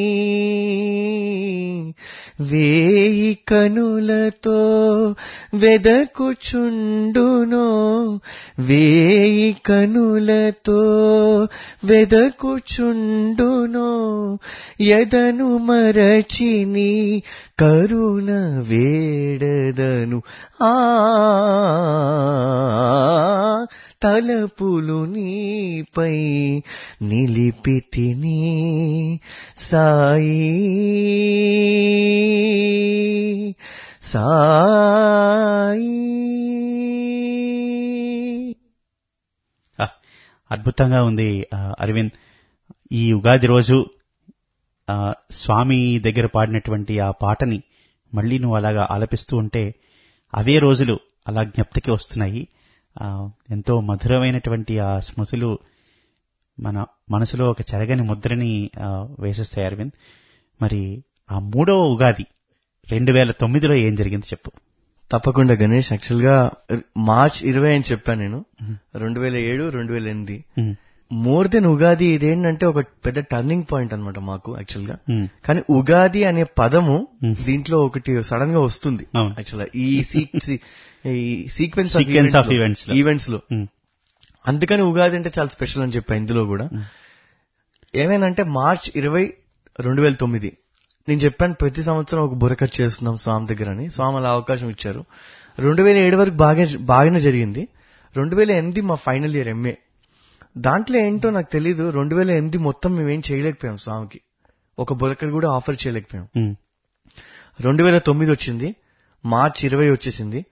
వేయి కనులతో వెదకుచుండునో వేయి కనులతో వెదకుచుండునో ఎదను మరచిని కరుణ వేడదను ఆ తలపులు నీపై నిలిపితిని సాయి సాయి ఆ, అద్భుతంగా ఉంది ఆ, అరవింద్ ఈ ఉగాది రోజు ఆ, స్వామి దగ్గర పాడినటువంటి ఆ పాటని మళ్ళీ నువ్వు అలాగా ఆలపిస్తూ ఉంటే అవే రోజులు అలా జ్ఞప్తికి వస్తున్నాయి ఆ, ఎంతో మధురమైనటువంటి ఆ స్మృతులు మన మనసులో ఒక చెరగని ముద్రని ఆ, వేసేస్తాయి అరవింద్ మరి ఆ మూడవ ఉగాది రెండు వేల తొమ్మిదిలో ఏం జరిగింది చెప్పు తప్పకుండా గణేష్ యాక్చువల్ గా మార్చ్ ఇరవై అని చెప్పాను నేను రెండు వేల ఏడు రెండు వేల ఎనిమిది ఉమ్, మోర్ దెన్ ఉగాది ఇదేంటంటే ఒక పెద్ద టర్నింగ్ పాయింట్ అన్నమాట మాకు యాక్చువల్ గా ఉమ్, కానీ ఉగాది అనే పదము Hmm. దీంట్లో ఒకటి సడన్ గా వస్తుంది అవును. యాక్చువల్ ఈ సీక్వెన్స్ Sequence of events లో. ఈవెంట్స్ లో ఉమ్, అందుకని ఉగాది అంటే చాలా స్పెషల్ అని చెప్పా ఇందులో కూడా ఏమైందంటే మార్చ్ ఇరవై రెండు వేల తొమ్మిది నేను చెప్పాను ప్రతి సంవత్సరం ఒక బుర్రకట్ చేస్తున్నాం స్వామి దగ్గర అని స్వామి అలా అవకాశం ఇచ్చారు రెండు వేల ఏడు వరకు బాగా బాగానే జరిగింది రెండు వేల ఎనిమిది మా ఫైనల్ ఇయర్ ఎంఏ దాంట్లో ఏంటో నాకు తెలీదు రెండు వేల ఎనిమిది మొత్తం మేమేం చేయలేకపోయాం స్వామికి ఒక బుర్రకర్ కూడా ఆఫర్ చేయలేకపోయాం ఉమ్, రెండు వేల తొమ్మిది వచ్చింది మార్చ్ ఇరవై వచ్చేసింది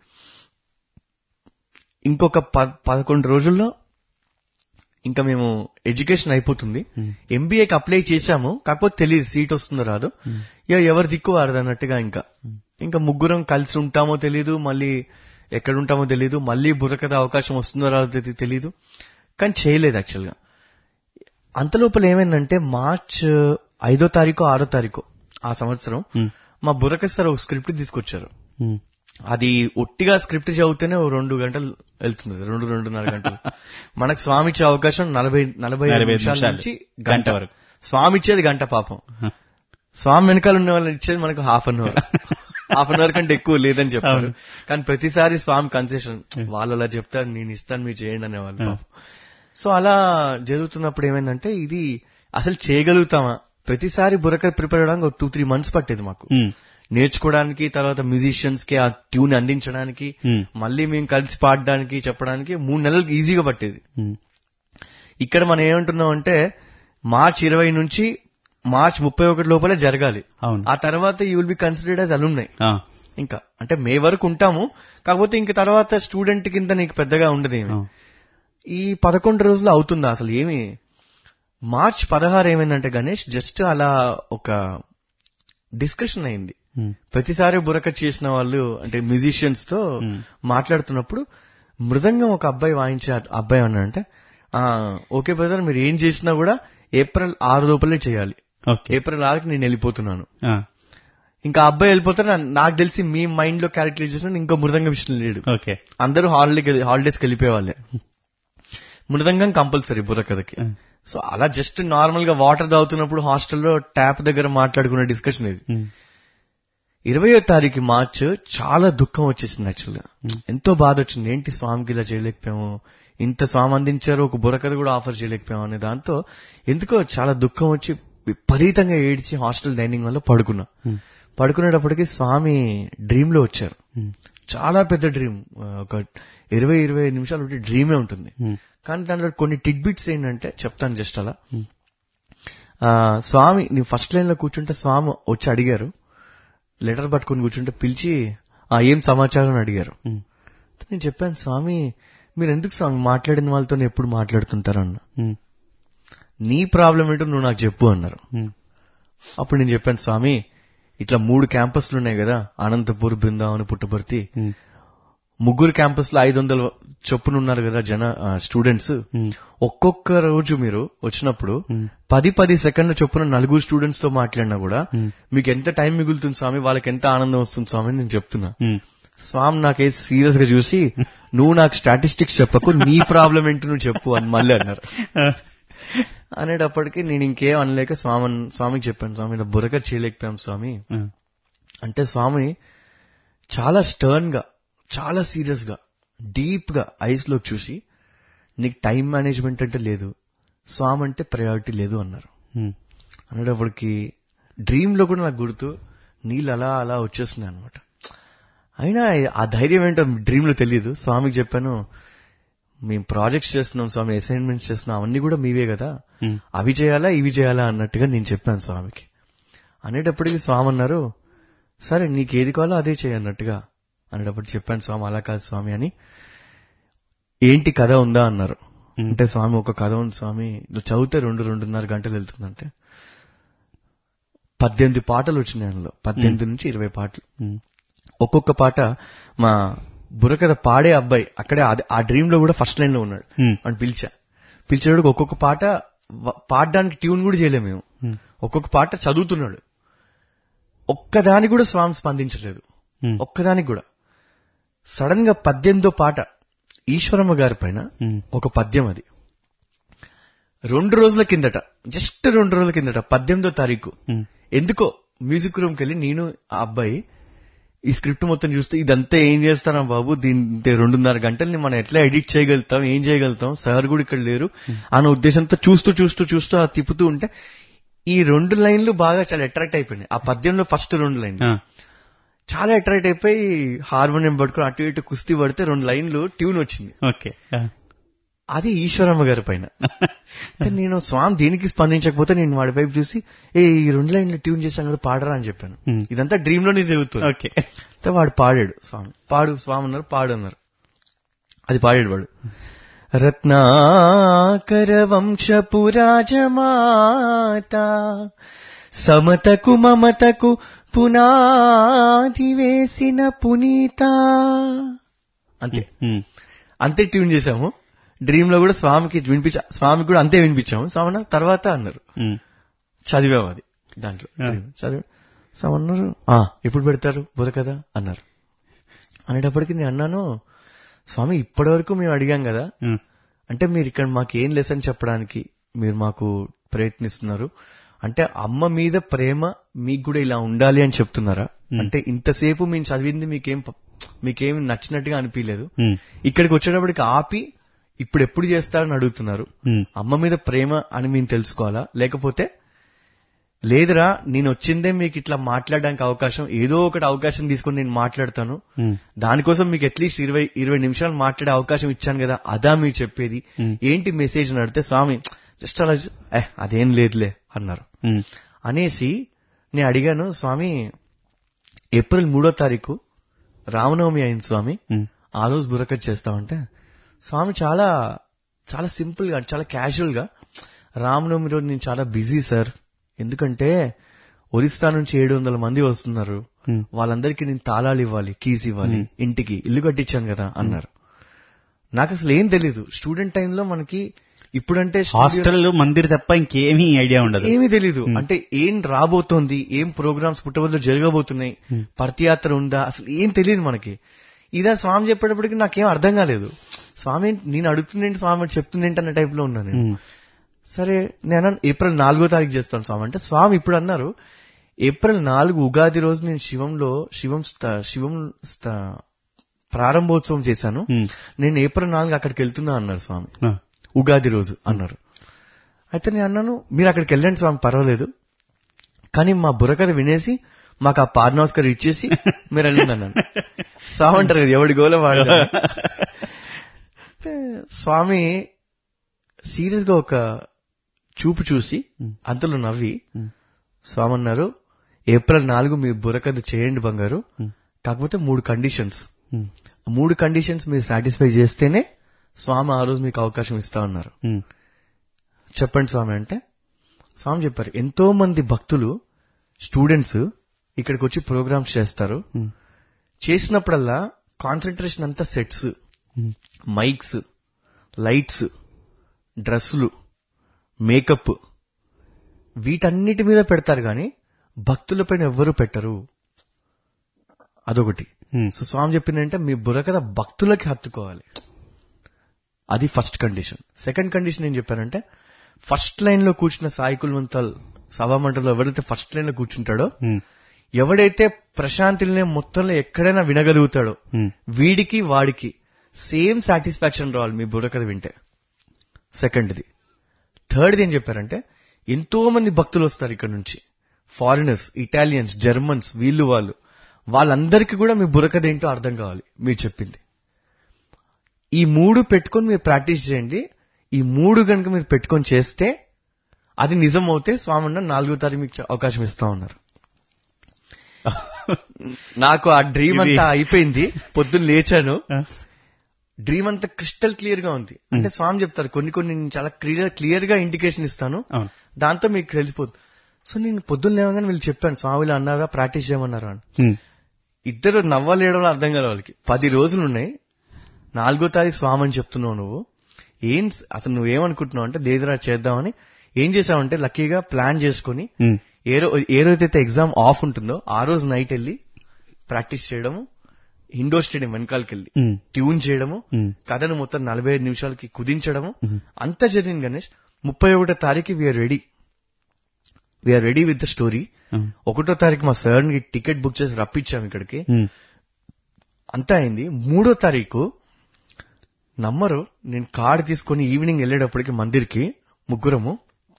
ఇంకొక ప- పదకొండు రోజుల్లో ఇంకా మేము ఎడ్యుకేషన్ అయిపోతుంది Hmm. ఎంబీఏకి అప్లై చేశాము కాకపోతే తెలియదు సీట్ వస్తుందో రాదు ఇక ఎవరు దిక్కు వారదు అన్నట్టుగా ఇంకా ఇంకా ముగ్గురం కలిసి ఉంటామో తెలీదు మళ్ళీ ఎక్కడ ఉంటామో తెలీదు మళ్ళీ బుర్రకథ అవకాశం వస్తుందో రాదో తెలి- తెలీదు కానీ చేయలేదు యాక్చువల్గా అంతలోపల ఏమైందంటే మార్చ్ ఐదో తారీఖు ఆరో తారీఖు ఆ సంవత్సరం ఉమ్, మా బుర్రకథ సార్ ఒక స్క్రిప్ట్ తీసుకొచ్చారు ఉమ్. అది ఒట్టిగా స్క్రిప్ట్ చదివితేనే ఓ రెండు గంటలు వెళ్తుంది రెండు రెండున్నర గంటలు మనకు స్వామి ఇచ్చే అవకాశం నలభై నలభై ఐదు నలభై ఐదు నిమిషాల నిమిషాలు. నుంచి గంట గంట వరకు. స్వామి ఇచ్చేది గంట పాపం స్వామి వెనకాల ఉన్న వాళ్ళు ఇచ్చేది మనకు half an hour half an hour కంటే ఎక్కువ లేదని చెప్పారు అవును. కానీ ప్రతిసారి స్వామి కన్సెషన్ వాళ్ళు అలా చెప్తారు నేను ఇస్తాను మీరు చేయండి అనేవాళ్ళు పాపం సో అలా జరుగుతున్నప్పుడు ఏమైందంటే ఇది అసలు చేయగలుగుతామా ప్రతిసారి బుర్రకథ ప్రిపేర్ అవడానికి ఒక టూ త్రీ మంత్స్ పట్టేది మాకు ఉమ్, నేర్చుకోవడానికి తర్వాత మ్యూజిషియన్స్ కి ఆ ట్యూన్ అందించడానికి Hmm. మళ్ళీ మేము కలిసి పాడడానికి చెప్పడానికి మూడు నెలలకు ఈజీగా పట్టేది ఉమ్, ఇక్కడ మనం ఏమంటున్నాం అంటే మార్చ్ ఇరవై నుంచి మార్చ్ ముప్పై ఒకటి లోపలే జరగాలి అవును ఆ తర్వాత you will be considered as అలున్నాయి ఆ, ఇంకా అంటే మే వరకు ఉంటాము కాకపోతే ఇంక తర్వాత స్టూడెంట్ కింద నీకు పెద్దగా ఉండదేమి ఆ, ఈ పదకొండు రోజులు అవుతుందా అసలు ఏమి మార్చ్ పదహారు ఏమైందంటే గణేష్ జస్ట్ అలా ఒక డిస్కషన్ అయింది ఉమ్, ప్రతిసారి బురక చేసిన వాళ్ళు అంటే మ్యూజిషియన్స్ తో Hmm. మాట్లాడుతున్నప్పుడు మృదంగం ఒక అబ్బాయి వాయించే ఆ అబ్బాయి అన్నాడంటే "ఆ, ఓకే బ్రదర్ మీరు ఏం చేసినా కూడా ఏప్రిల్ ఆరు లోపలే చేయాలి ఓకే ఏప్రిల్ ఆరుకి నేను వెళ్ళిపోతున్నాను ఆ, ఇంకా ఆ అబ్బాయి వెళ్ళిపోతారు నా- నాకు తెలిసి మీ మైండ్ లో క్యాలిక్యులేట్ చేసిన ఇంకో మృదంగం విషయం లేడు ఓకే అందరూ హాలిడే హాలిడేస్కి వెళ్ళిపోయేవాళ్ళే మృదంగం కంపల్సరీ బుర్రకథకి ఉమ్, సో అలా జస్ట్ నార్మల్ గా వాటర్ తాగుతున్నప్పుడు హాస్టల్లో ట్యాప్ దగ్గర మాట్లాడుకునే డిస్కషన్ ఇది ఉమ్, ఇరవయో తారీఖు మార్చ్ చాలా దుఃఖం వచ్చేసింది యాక్చువల్గా ఎంతో బాధ వచ్చింది ఏంటి స్వామికి ఇలా చేయలేకపోయాము ఇంత స్వామి అందించారు ఒక బుర్రకథ కూడా ఆఫర్ చేయలేకపోయాము అనే దాంతో ఎందుకో చాలా దుఃఖం వచ్చి విపరీతంగా ఏడ్చి హాస్టల్ డైనింగ్ వల్ల పడుకున్నా ఉమ్, పడుకునేటప్పటికి స్వామి డ్రీమ్ లో వచ్చారు ఉమ్, చాలా పెద్ద డ్రీమ్ ఒక ఇరవై ఇరవై ఐదు నిమిషాలు ఒకటి డ్రీమే ఉంటుంది ఉమ్, కానీ దాంట్లో కొన్ని టిడ్ బిట్స్ ఏంటంటే చెప్తాను జస్ట్ అలా Hmm. ఆ, స్వామి నీ ఫస్ట్ లైన్ లో కూర్చుంటే స్వామి వచ్చి అడిగారు లెటర్ పట్టుకొని కూర్చుంటే పిలిచి ఆ ఏం సమాచారం అని అడిగారు ఉమ్, నేను చెప్పాను స్వామి మీరు ఎందుకు స్వామి మాట్లాడిన వాళ్ళతో ఎప్పుడు మాట్లాడుతుంటారు అన్న ఉమ్, నీ ప్రాబ్లం ఏంటో నువ్వు నాకు చెప్పు అన్నారు ఉమ్, అప్పుడు నేను చెప్పాను స్వామి ఇట్లా మూడు క్యాంపస్లు ఉన్నాయి కదా అనంతపూర్ బృందావన్ పుట్టపర్తి ఉమ్, ముగ్గురు క్యాంపస్ లో ఐదు వందల చొప్పున ఉన్నారు కదా జన స్టూడెంట్స్ ఉమ్, ఒక్కొక్క రోజు మీరు వచ్చినప్పుడు ఉమ్. పది పది సెకండ్ల చొప్పున నలుగురు స్టూడెంట్స్ తో మాట్లాడినా కూడా ఉమ్. మీకు ఎంత టైం మిగులుతుంది స్వామి వాళ్ళకి ఎంత ఆనందం వస్తుంది స్వామి అని నేను చెప్తున్నా ఉమ్, స్వామి నాకే సీరియస్ గా చూసి నువ్వు నాకు స్టాటిస్టిక్స్ చెప్పకు నీ ప్రాబ్లం ఏంటి నువ్వు చెప్పు అని మళ్ళీ అన్నారు అనేటప్పటికి నేను ఇంకేం అనలేక స్వామి స్వామికి చెప్పాను స్వామి ఇలా బురక చేయలేకపోయాం స్వామి ఉమ్, అంటే స్వామి చాలా స్టర్న్ గా చాలా సీరియస్ గా డీప్ గా ఐస్ లో చూసి నీకు టైం మేనేజ్మెంట్ అంటే లేదు స్వామి అంటే ప్రయారిటీ లేదు అన్నారు ఉమ్, అనేటప్పటికి డ్రీమ్ లో కూడా నాకు గుర్తు నీళ్ళు అలా అలా వచ్చేస్తున్నాయి అనమాట అయినా ఆ ధైర్యం ఏంటో డ్రీమ్ లో తెలియదు స్వామికి చెప్పాను మేము ప్రాజెక్ట్స్ చేస్తున్నాం స్వామి అసైన్మెంట్స్ చేస్తున్నాం అవన్నీ కూడా మీవే కదా ఉమ్, అవి చేయాలా ఇవి చేయాలా అన్నట్టుగా నేను చెప్పాను స్వామికి అనేటప్పటికి స్వామి అన్నారు సరే నీకు ఏది కావాలో అదే చేయి అన్నట్టుగా అనేటప్పుడు చెప్పాను స్వామి అలా కాదు స్వామి అని ఏంటి కథ ఉందా అన్నారు ఉమ్. అంటే స్వామి ఒక కథ ఉంది స్వామి నువ్వు చదివితే రెండు రెండున్నర గంటలు వెళ్తుందంటే పద్దెనిమిది పాటలు వచ్చినాయి అందులో పద్దెనిమిది నుంచి ఇరవై పాటలు ఉమ్, ఒక్కొక్క పాట మా బుర్రకథ పాడే అబ్బాయి అక్కడే అదే- ఆ డ్రీమ్ లో కూడా ఫస్ట్ లైన్ లో ఉన్నాడు ఉమ్, అని పిలిచా పిలిచేవాడు ఒక్కొక్క పాట వ- పాడడానికి ట్యూన్ కూడా చేయలేము మేము ఉమ్, ఒక్కొక్క పాట చదువుతున్నాడు ఒక్కదానికి కూడా స్వామి స్పందించలేదు ఉమ్, ఒక్కదానికి కూడా సడన్ గా పద్దెనిమిదో పాట ఈశ్వరమ్మ గారి పైన ఉమ్, ఒక పద్యం అది రెండు రోజుల కిందట జస్ట్ రెండు రోజుల కిందట పద్దెనిమిదో తారీఖు ఉమ్, ఎందుకో మ్యూజిక్ రూమ్కి వెళ్ళి నేను ఆ అబ్బాయి ఈ స్క్రిప్ట్ మొత్తం చూస్తే ఇదంతా ఏం చేస్తారా బాబు దీని ఇంతే రెండున్నర గంటల్ని మనం ఎట్లా ఎడిట్ చేయగలుగుతాం ఏం చేయగలుగుతాం సార్ కూడా ఇక్కడ లేరు అన్న ఉద్దేశంతో చూస్తూ చూస్తూ చూస్తూ ఆ తిప్పుతూ ఉంటే ఈ రెండు లైన్లు బాగా చాలా అట్రాక్ట్ అయిపోయినాయి ఆ పద్యంలో ఫస్ట్ రెండు లైన్లు ఆ, చాలా అట్రాక్ట్ అయిపోయి హార్మోనియం పట్టుకుని అటు ఇటు కుస్తీ పడితే రెండు లైన్లు ట్యూన్ వచ్చింది ఓకే ఆ, అది ఈశ్వరమ్మ గారి పైన అయితే నేను స్వామి దీనికి స్పందించకపోతే నేను వాడి వైపు చూసి ఏ ఈ రెండు లైన్లు ట్యూన్ చేశాను కదా పాడరా అని చెప్పాను Hmm. ఇదంతా డ్రీమ్ లోనే జరుగుతుంది ఓకే అయితే వాడు పాడాడు స్వామి పాడు స్వామి అన్నారు పాడు అన్నారు అది పాడాడు వాడు రత్నాకర వంశపురాజమాత సమతకు మమతకు పునాది వేసిన పునీత అంతే ఉమ్, అంతే ట్యూన్ చేశాము డ్రీమ్ లో కూడా స్వామికి వినిపించా స్వామికి కూడా అంతే వినిపించాము స్వామి అన్నారు, తర్వాత అన్నారు ఉమ్, చదివాము అది దాంట్లో ఆ. చదివా స్వామి అన్నారు "ఆ, ఎప్పుడు పెడతారు బుర్ర కదా అన్నారు అనేటప్పటికి నేను అన్నాను స్వామి ఇప్పటి వరకు మేము అడిగాం కదా ఉమ్, అంటే మీరు ఇక్కడ మాకు ఏం లెసన్ చెప్పడానికి మీరు మాకు ప్రయత్నిస్తున్నారు అంటే అమ్మ మీద ప్రేమ మీకు కూడా ఇలా ఉండాలి అని చెప్తున్నారా Hmm. అంటే ఇంతసేపు మేము చదివింది మీకేం ప- మీకేం నచ్చినట్టుగా అనిపించలేదు ఉమ్, ఇక్కడికి వచ్చేటప్పటికి ఆపి ఇప్పుడు ఎప్పుడు చేస్తారని అడుగుతున్నారు ఉమ్, అమ్మ మీద ప్రేమ అని మేము తెలుసుకోవాలా లేకపోతే లేదురా నేను వచ్చిందే మీకు ఇట్లా మాట్లాడడానికి అవకాశం ఏదో ఒకటి అవకాశం తీసుకొని నేను మాట్లాడతాను ఉమ్, దానికోసం మీకు అట్లీస్ట్ ఇరవై ఇరవై నిమిషాలు మాట్లాడే అవకాశం ఇచ్చాను కదా అదా మీరు చెప్పేది Hmm. ఏంటి మెసేజ్ అని అడిగితే స్వామి జస్ట్ అలా చూ- ఏ అదేం లేదులే అన్నారు ఉమ్, అనేసి నేను అడిగాను స్వామి ఏప్రిల్ మూడో తారీఖు రామనవమి అయింది స్వామి ఉమ్, ఆ రోజు బుర్రకట్ చేస్తామంటే స్వామి చాలా చాలా సింపుల్ గా చాలా క్యాజువల్ గా రామనవమి రోజు నేను చాలా బిజీ సార్ ఎందుకంటే ఒరిస్సా నుంచి ఏడు వందల మంది వస్తున్నారు ఉమ్, వాళ్ళందరికీ నేను తాళాలు ఇవ్వాలి కీస్ ఇవ్వాలి Hmm. ఇంటికి ఇల్లు కట్టించాను కదా అన్నారు నాకు అసలు ఏం తెలీదు స్టూడెంట్ టైంలో మనకి ఇప్పుడంటే studio- హాస్టల్ మందిర్ తప్ప ఇంకేమీ ఐడియా ఉండదు ఏమీ తెలీదు అంటే ఏం రాబోతోంది ఏం ప్రోగ్రామ్స్ పుట్టబడిలో జరగబోతున్నాయి పర్తియాత్ర ఉందా అసలు ఏం తెలియదు మనకి ఇదా స్వామి చెప్పేటప్పటికి నాకేం అర్థం కాలేదు స్వామి నేను అడుగుతుందేంటి స్వామి చెప్తుందేంటి అన్న టైప్ లో ఉన్నాను నేను. ఉమ్, సరే నేను అన్నాను, ఏప్రిల్ నాలుగో తారీఖు చేస్తాను స్వామి అంటే స్వామి ఇప్పుడు అన్నారు ఏప్రిల్ నాలుగు ఉగాది రోజు నేను శివంలో శివం స్థ- శివం స్థ- ప్రారంభోత్సవం చేశాను ఉమ్, నేను ఏప్రిల్ నాలుగు అక్కడికి వెళ్తున్నా అన్నారు స్వామి ఆ, ఉగాది రోజు అన్నారు అయితే నేను అన్నాను మీరు అక్కడికి వెళ్ళండి స్వామి పర్వాలేదు కానీ మా బుర్రకథ వినేసి మాకు ఆ పార్నోస్కర్ ఇచ్చేసి మీరు వెళ్ళండి అన్నాను స్వామి అంటారు కదా ఎవడి గోల వాడు అయితే స్వామి సీరియస్ గా ఒక చూపు చూసి అంతలో నవ్వి ఉమ్, స్వామి అన్నారు ఏప్రిల్ నాలుగు మీ బుర్రకథ చేయండి బంగారు ఉమ్, కాకపోతే మూడు కండిషన్స్ ఉమ్, మూడు కండిషన్స్ మీరు సాటిస్ఫై చేస్తేనే స్వామి ఆ రోజు మీకు అవకాశం ఇస్తా ఉన్నారు ఉమ్, చెప్పండి స్వామి అంటే స్వామి చెప్పారు ఎంతో మంది భక్తులు స్టూడెంట్స్ ఇక్కడికి వచ్చి ప్రోగ్రామ్స్ చేస్తారు ఉమ్, చేసినప్పుడల్లా కాన్సన్ట్రేషన్ అంతా సెట్స్ ఉమ్, మైక్స్ లైట్స్ డ్రెస్సులు మేకప్ వీటన్నిటి మీద పెడతారు కానీ భక్తులపైన ఎవ్వరూ పెట్టరు అదొకటి ఉమ్, సో స్వామి చెప్పిందంటే మీ బుర్రకథ భక్తులకి హత్తుకోవాలి అది ఫస్ట్ కండిషన్ సెకండ్ కండిషన్ ఏం చెప్పారంటే ఫస్ట్ లైన్ లో కూర్చున్న సాయి కుల్వంతల్ సభామంటలో ఎవరైతే ఫస్ట్ లైన్ లో కూర్చుంటాడో ఉమ్, ఎవడైతే ప్రశాంతిని మొత్తంలో ఎక్కడైనా వినగలుగుతాడో ఉమ్, వీడికి వాడికి సేమ్ సాటిస్ఫాక్షన్ రావాలి మీ బుర్రకథ వింటే సెకండ్ది థర్డ్ది ఏం చెప్పారంటే ఎంతో మంది భక్తులు వస్తారు ఇక్కడ నుంచి ఫారినర్స్ ఇటాలియన్స్ జర్మన్స్ వీళ్ళు వాళ్ళు వాళ్ళందరికీ కూడా మీ బుర్రకథ ఏంటో అర్థం కావాలి మీరు చెప్పింది ఈ మూడు పెట్టుకొని మీరు ప్రాక్టీస్ చేయండి ఈ మూడు కనుక మీరు పెట్టుకొని చేస్తే అది నిజం అవుతే స్వామి నాలుగో తారీఖు మీకు అవకాశం ఇస్తా ఉన్నారు నాకు ఆ డ్రీమ్ ఇది- అంతా అయిపోయింది పొద్దున్న లేచాను ఆ, డ్రీమ్ అంతా క్రిస్టల్ క్లియర్ గా ఉంది అంటే స్వామి చెప్తారు కొన్ని కొన్ని నేను చాలా క్లియర్ క్లియర్ గా ఇండికేషన్ ఇస్తాను అవును దాంతో మీకు తెలిసిపోతుంది సో నేను పొద్దున్న లేవగానే వీళ్ళు చెప్పాను స్వామి ఇలా అన్నారా ప్రాక్టీస్ చేయమన్నారా అని ఉమ్, ఇద్దరు నవ్వలేయడం అర్థం కాదు వాళ్ళకి పది రోజులు ఉన్నాయి నాలుగో తారీఖు స్వామి అని చెప్తున్నావు నువ్వు ఏం అసలు నువ్వేమనుకుంటున్నావు అంటే లేదురా చేద్దామని ఏం చేసావంటే లక్కీగా ప్లాన్ చేసుకుని ఉమ్, ఏ రో ఏ రోజైతే ఎగ్జామ్ ఆఫ్ ఉంటుందో ఆ రోజు నైట్ వెళ్ళి ప్రాక్టీస్ చేయడము ఇండోర్ స్టేడియం వెనకాలకి వెళ్ళి ఉమ్, ట్యూన్ చేయడము ఉమ్, కథను మొత్తం నలభై ఐదు నిమిషాలకి కుదించడము ఉమ్, అంతా జరిగింది గణేష్ ముప్పై ఒకటో తారీఖు we are ready we are ready with the story um, ఒకటో తారీఖు మా సార్ కి టికెట్ బుక్ చేసి రప్పించాం ఇక్కడికి ఉమ్, అంతా అయింది మూడో తారీఖు నమ్మరు నేను కార్డు తీసుకొని ఈవినింగ్ వెళ్ళేటప్పటికి మందిర్కి ముగ్గురము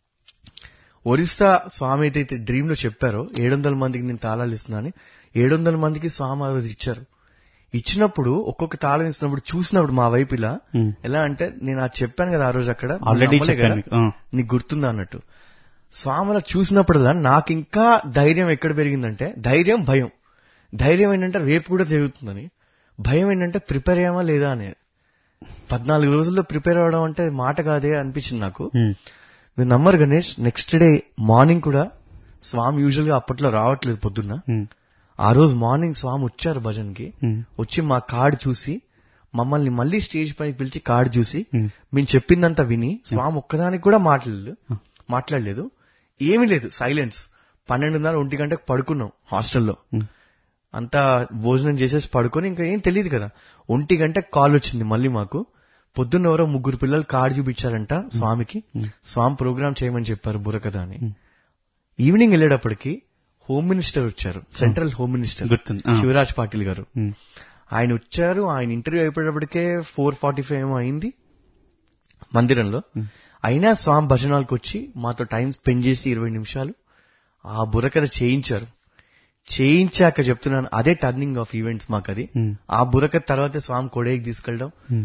ఒరిస్సా స్వామి అయితే డ్రీమ్ లో చెప్పారో ఏడు వందల మందికి నేను తాళాలు ఇస్తున్నాను ఏడు వందల మందికి స్వామి ఆ రోజు ఇచ్చారు ఇచ్చినప్పుడు ఒక్కొక్క తాళం ఇచ్చినప్పుడు చూసినప్పుడు మా వైపు ఇలా ఉమ్. ఎలా అంటే నేను అది చెప్పాను కదా ఆ రోజు అక్కడ ఆల్రెడీ నమ్మలే చెప్పాను కదా? మీకు ఆ, నీకు గుర్తుందా అన్నట్టు స్వాముల చూసినప్పుడల్లా నాకు ఇంకా ధైర్యం ఎక్కడ పెరిగిందంటే ధైర్యం భయం ధైర్యం ఏంటంటే రేపు కూడా జరుగుతుందని భయం ఏంటంటే ప్రిపేర్ అయ్యామా లేదా అనేది పద్నాలుగు రోజుల్లో ప్రిపేర్ అవ్వడం అంటే మాట కాదే అనిపించింది నాకు ఉమ్, మీరు నమ్మరు గణేష్ నెక్స్ట్ డే మార్నింగ్ కూడా స్వామి యూజువల్ గా అప్పట్లో రావట్లేదు పొద్దున్న ఉమ్, ఆ రోజు మార్నింగ్ స్వామి వచ్చారు భజన్కి ఉమ్, వచ్చి మా కార్డు చూసి మమ్మల్ని మళ్ళీ స్టేజ్ పైకి పిలిచి కార్డు చూసి ఉమ్, మేము చెప్పిందంతా విని స్వామి ఒక్కదానికి కూడా మాట్లాడలేదు మాట్లాడలేదు ఏమీ లేదు సైలెన్స్ పన్నెండున్నర ఒంటి గంటకు పడుకున్నాం హాస్టల్లో ఉమ్. అంతా భోజనం చేసేసి పడుకొని ఇంకా ఏం తెలియదు కదా ఒంటి గంటకు కాల్ వచ్చింది మళ్ళీ మాకు పొద్దున్న ఎవరో ముగ్గురు పిల్లలు కార్డు చూపించారంట స్వామికి స్వామి ప్రోగ్రామ్ చేయమని చెప్పారు బుర్రకథ అని ఈవినింగ్ వెళ్ళేటప్పటికి హోమ్ మినిస్టర్ వచ్చారు సెంట్రల్ హోమ్ మినిస్టర్ గుర్తుంది. ఆ. శివరాజ్ పాటిల్ గారు ఉమ్, ఆయన వచ్చారు ఆయన ఇంటర్వ్యూ అయిపోయేటప్పటికే ఫోర్ ఫార్టీ ఫైవ్ ఏమో అయింది మందిరంలో అయినా స్వామి భజనాలకు వచ్చి మాతో టైం స్పెండ్ చేసి ఇరవై నిమిషాలు ఆ బుర్రకథ చేయించారు చేయించాక చెప్తున్నాను అదే టర్నింగ్ ఆఫ్ ఈవెంట్స్ మాకు అది ఉమ్, ఆ బుర్రకథ తర్వాత స్వామి కొడేకి తీసుకెళ్ళడం ఉమ్,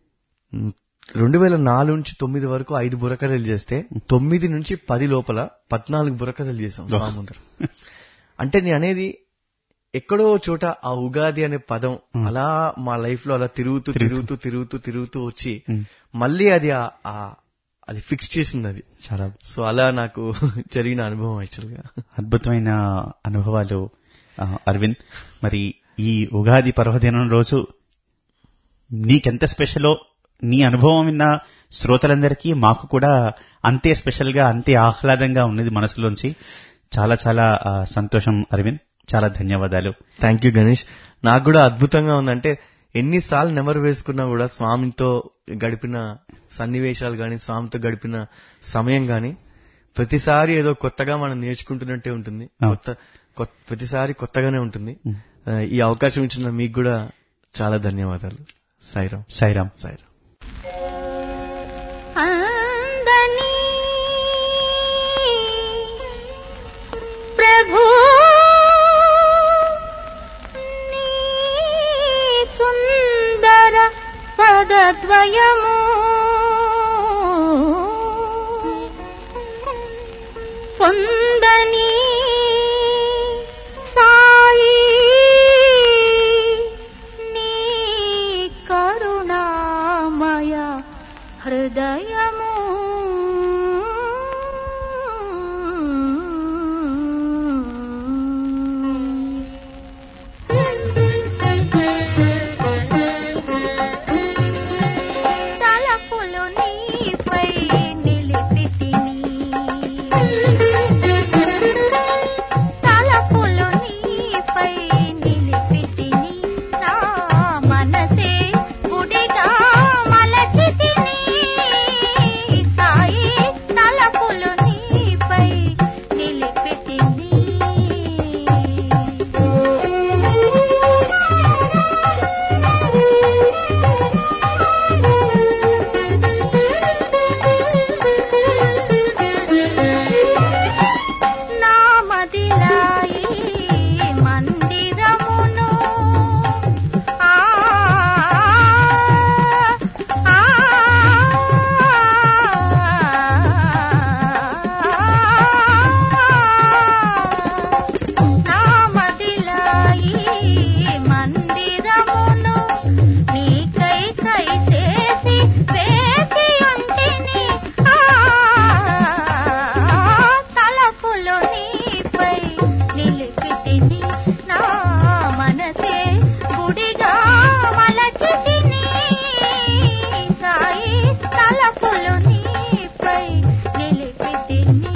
రెండు వేల నాలుగు నుంచి తొమ్మిది వరకు ఐదు బుర్రకథలు చేస్తే తొమ్మిది నుంచి పది లోపల పద్నాలుగు బుర్రకథలు చేసాం స్వామి ముందర అంటే నేను అనేది ఎక్కడో చోట ఆ ఉగాది అనే పదం అలా మా లైఫ్ లో అలా తిరుగుతూ తిరుగుతూ తిరుగుతూ తిరుగుతూ వచ్చి ఉమ్. మళ్ళీ అది ఆ- ఆ- అది ఫిక్స్ చేసింది అది చాలా సో అలా నాకు జరిగిన అనుభవం యాక్చువల్ గా అద్భుతమైన అనుభవాలు ఆ, అరవింద్ మరి ఈ ఉగాది పర్వదినం రోజు నీకెంత స్పెషలో నీ అనుభవం విన్న శ్రోతలందరికీ మాకు కూడా అంతే స్పెషల్ గా అంతే ఆహ్లాదంగా ఉన్నది మనసులోంచి చాలా చాలా ఆ, సంతోషం అరవింద్ చాలా ధన్యవాదాలు థ్యాంక్ యూ గణేష్ నాకు కూడా అద్భుతంగా ఉందంటే ఎన్నిసార్లు నెమరు వేసుకున్నా కూడా స్వామితో గడిపిన సన్నివేశాలు గాని స్వామితో గడిపిన సమయం గాని ప్రతిసారి ఏదో కొత్తగా మనం నేర్చుకుంటున్నట్టే ఉంటుంది అవును. కొత్త కొత్త- ప్రతిసారి కొత్తగానే ఉంటుంది ఆ, ఈ అవకాశం ఇచ్చిన మీకు కూడా చాలా ధన్యవాదాలు సాయిరామ్ సాయిరామ్ సాయిరామ్ అందని ప్రభు నీ సుందర పదద్వయము పొందని సాయి హృదయము తలపులు నీపై నిలిపితిని తలపులు నీపై నిలిపితిని నా మనసే గుడిగా మలచితిని సాయి తలపులు నీపై నిలిపితిని నామదిలాయి మందిరమును ఆ ఆ నామదిలాయి మందిరమును నీకై కై చేసి వేసి ఉంటిని ఆ తలపులు నీపై నిలిపితిని నా మనసే గుడిగా మలచితిని సాయి తలపులు నీపై నిలిపితిని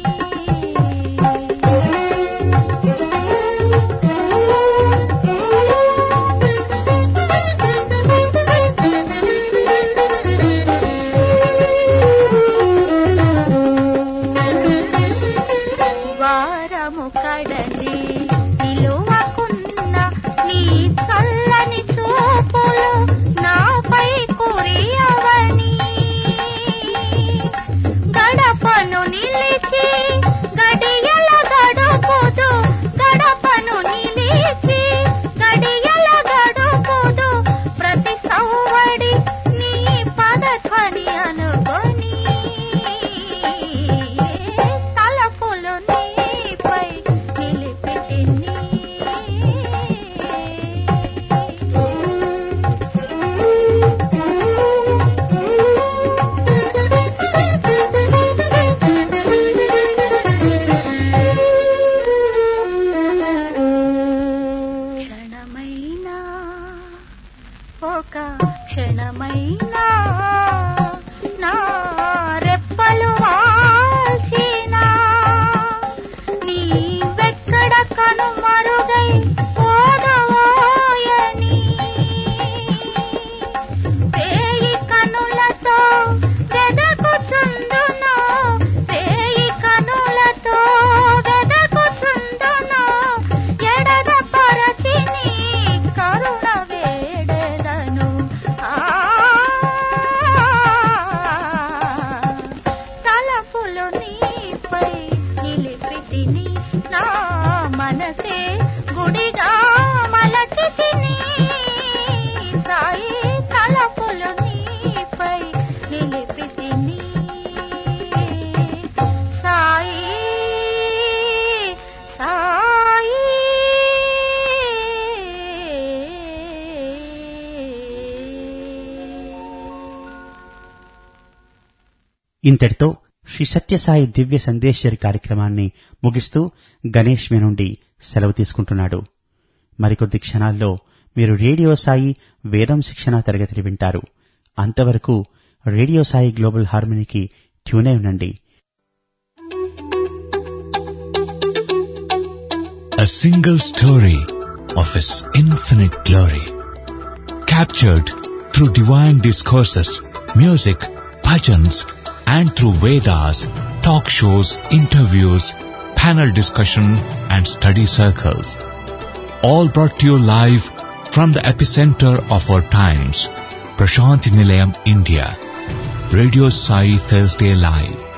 వారము కడలి నిలువకున్న నీ చల్లని చూపులు నాపై కురియవని గడపను నిలిచి గడియల గడుపుదు గడపను నిలిచి గడియల గడుపుదు ప్రతి సౌవడి నీ పదధ్వని అనుకొని తలపులు నీపై నిలిపితిని క్షణమైనా ఒక క్షణమైనా నా రెప్పలు వాల్చినా నీ వెక్కడ కనుమరుగై పోదవోయని వేయి కనులతో వెదకుచుందును వేయి కనులతో వెదకుచుందును ఎడద పరచి నీ కరుణ వేడెదను ఆ తలపులు నీపై నిలిపితిని నా మనసే గుడిగా మలచితిని సాయి తలపులు నీపై నిలిపితిని సాయి సాయి ఇంతటితో శ్రీ సత్యసాయి దివ్య సందేశ్వరి కార్యక్రమాన్ని ముగిస్తూ గణేష్ మీ నుండి సెలవు తీసుకుంటున్నాడు మరికొద్ది క్షణాల్లో మీరు రేడియో సాయి వేదం శిక్షణ తరగతిని వింటారు అంతవరకు రేడియో సాయి గ్లోబల్ హార్మనీకి ట్యూన్ అయి ఉండండి A single story of His infinite glory, captured through divine discourses, music, bhajans, and through Vedas, talk shows, interviews, panel discussion, and study circles. All brought to you live from the epicenter of our times, Prashanthi Nilayam, India. Radio Sai Thursday Live.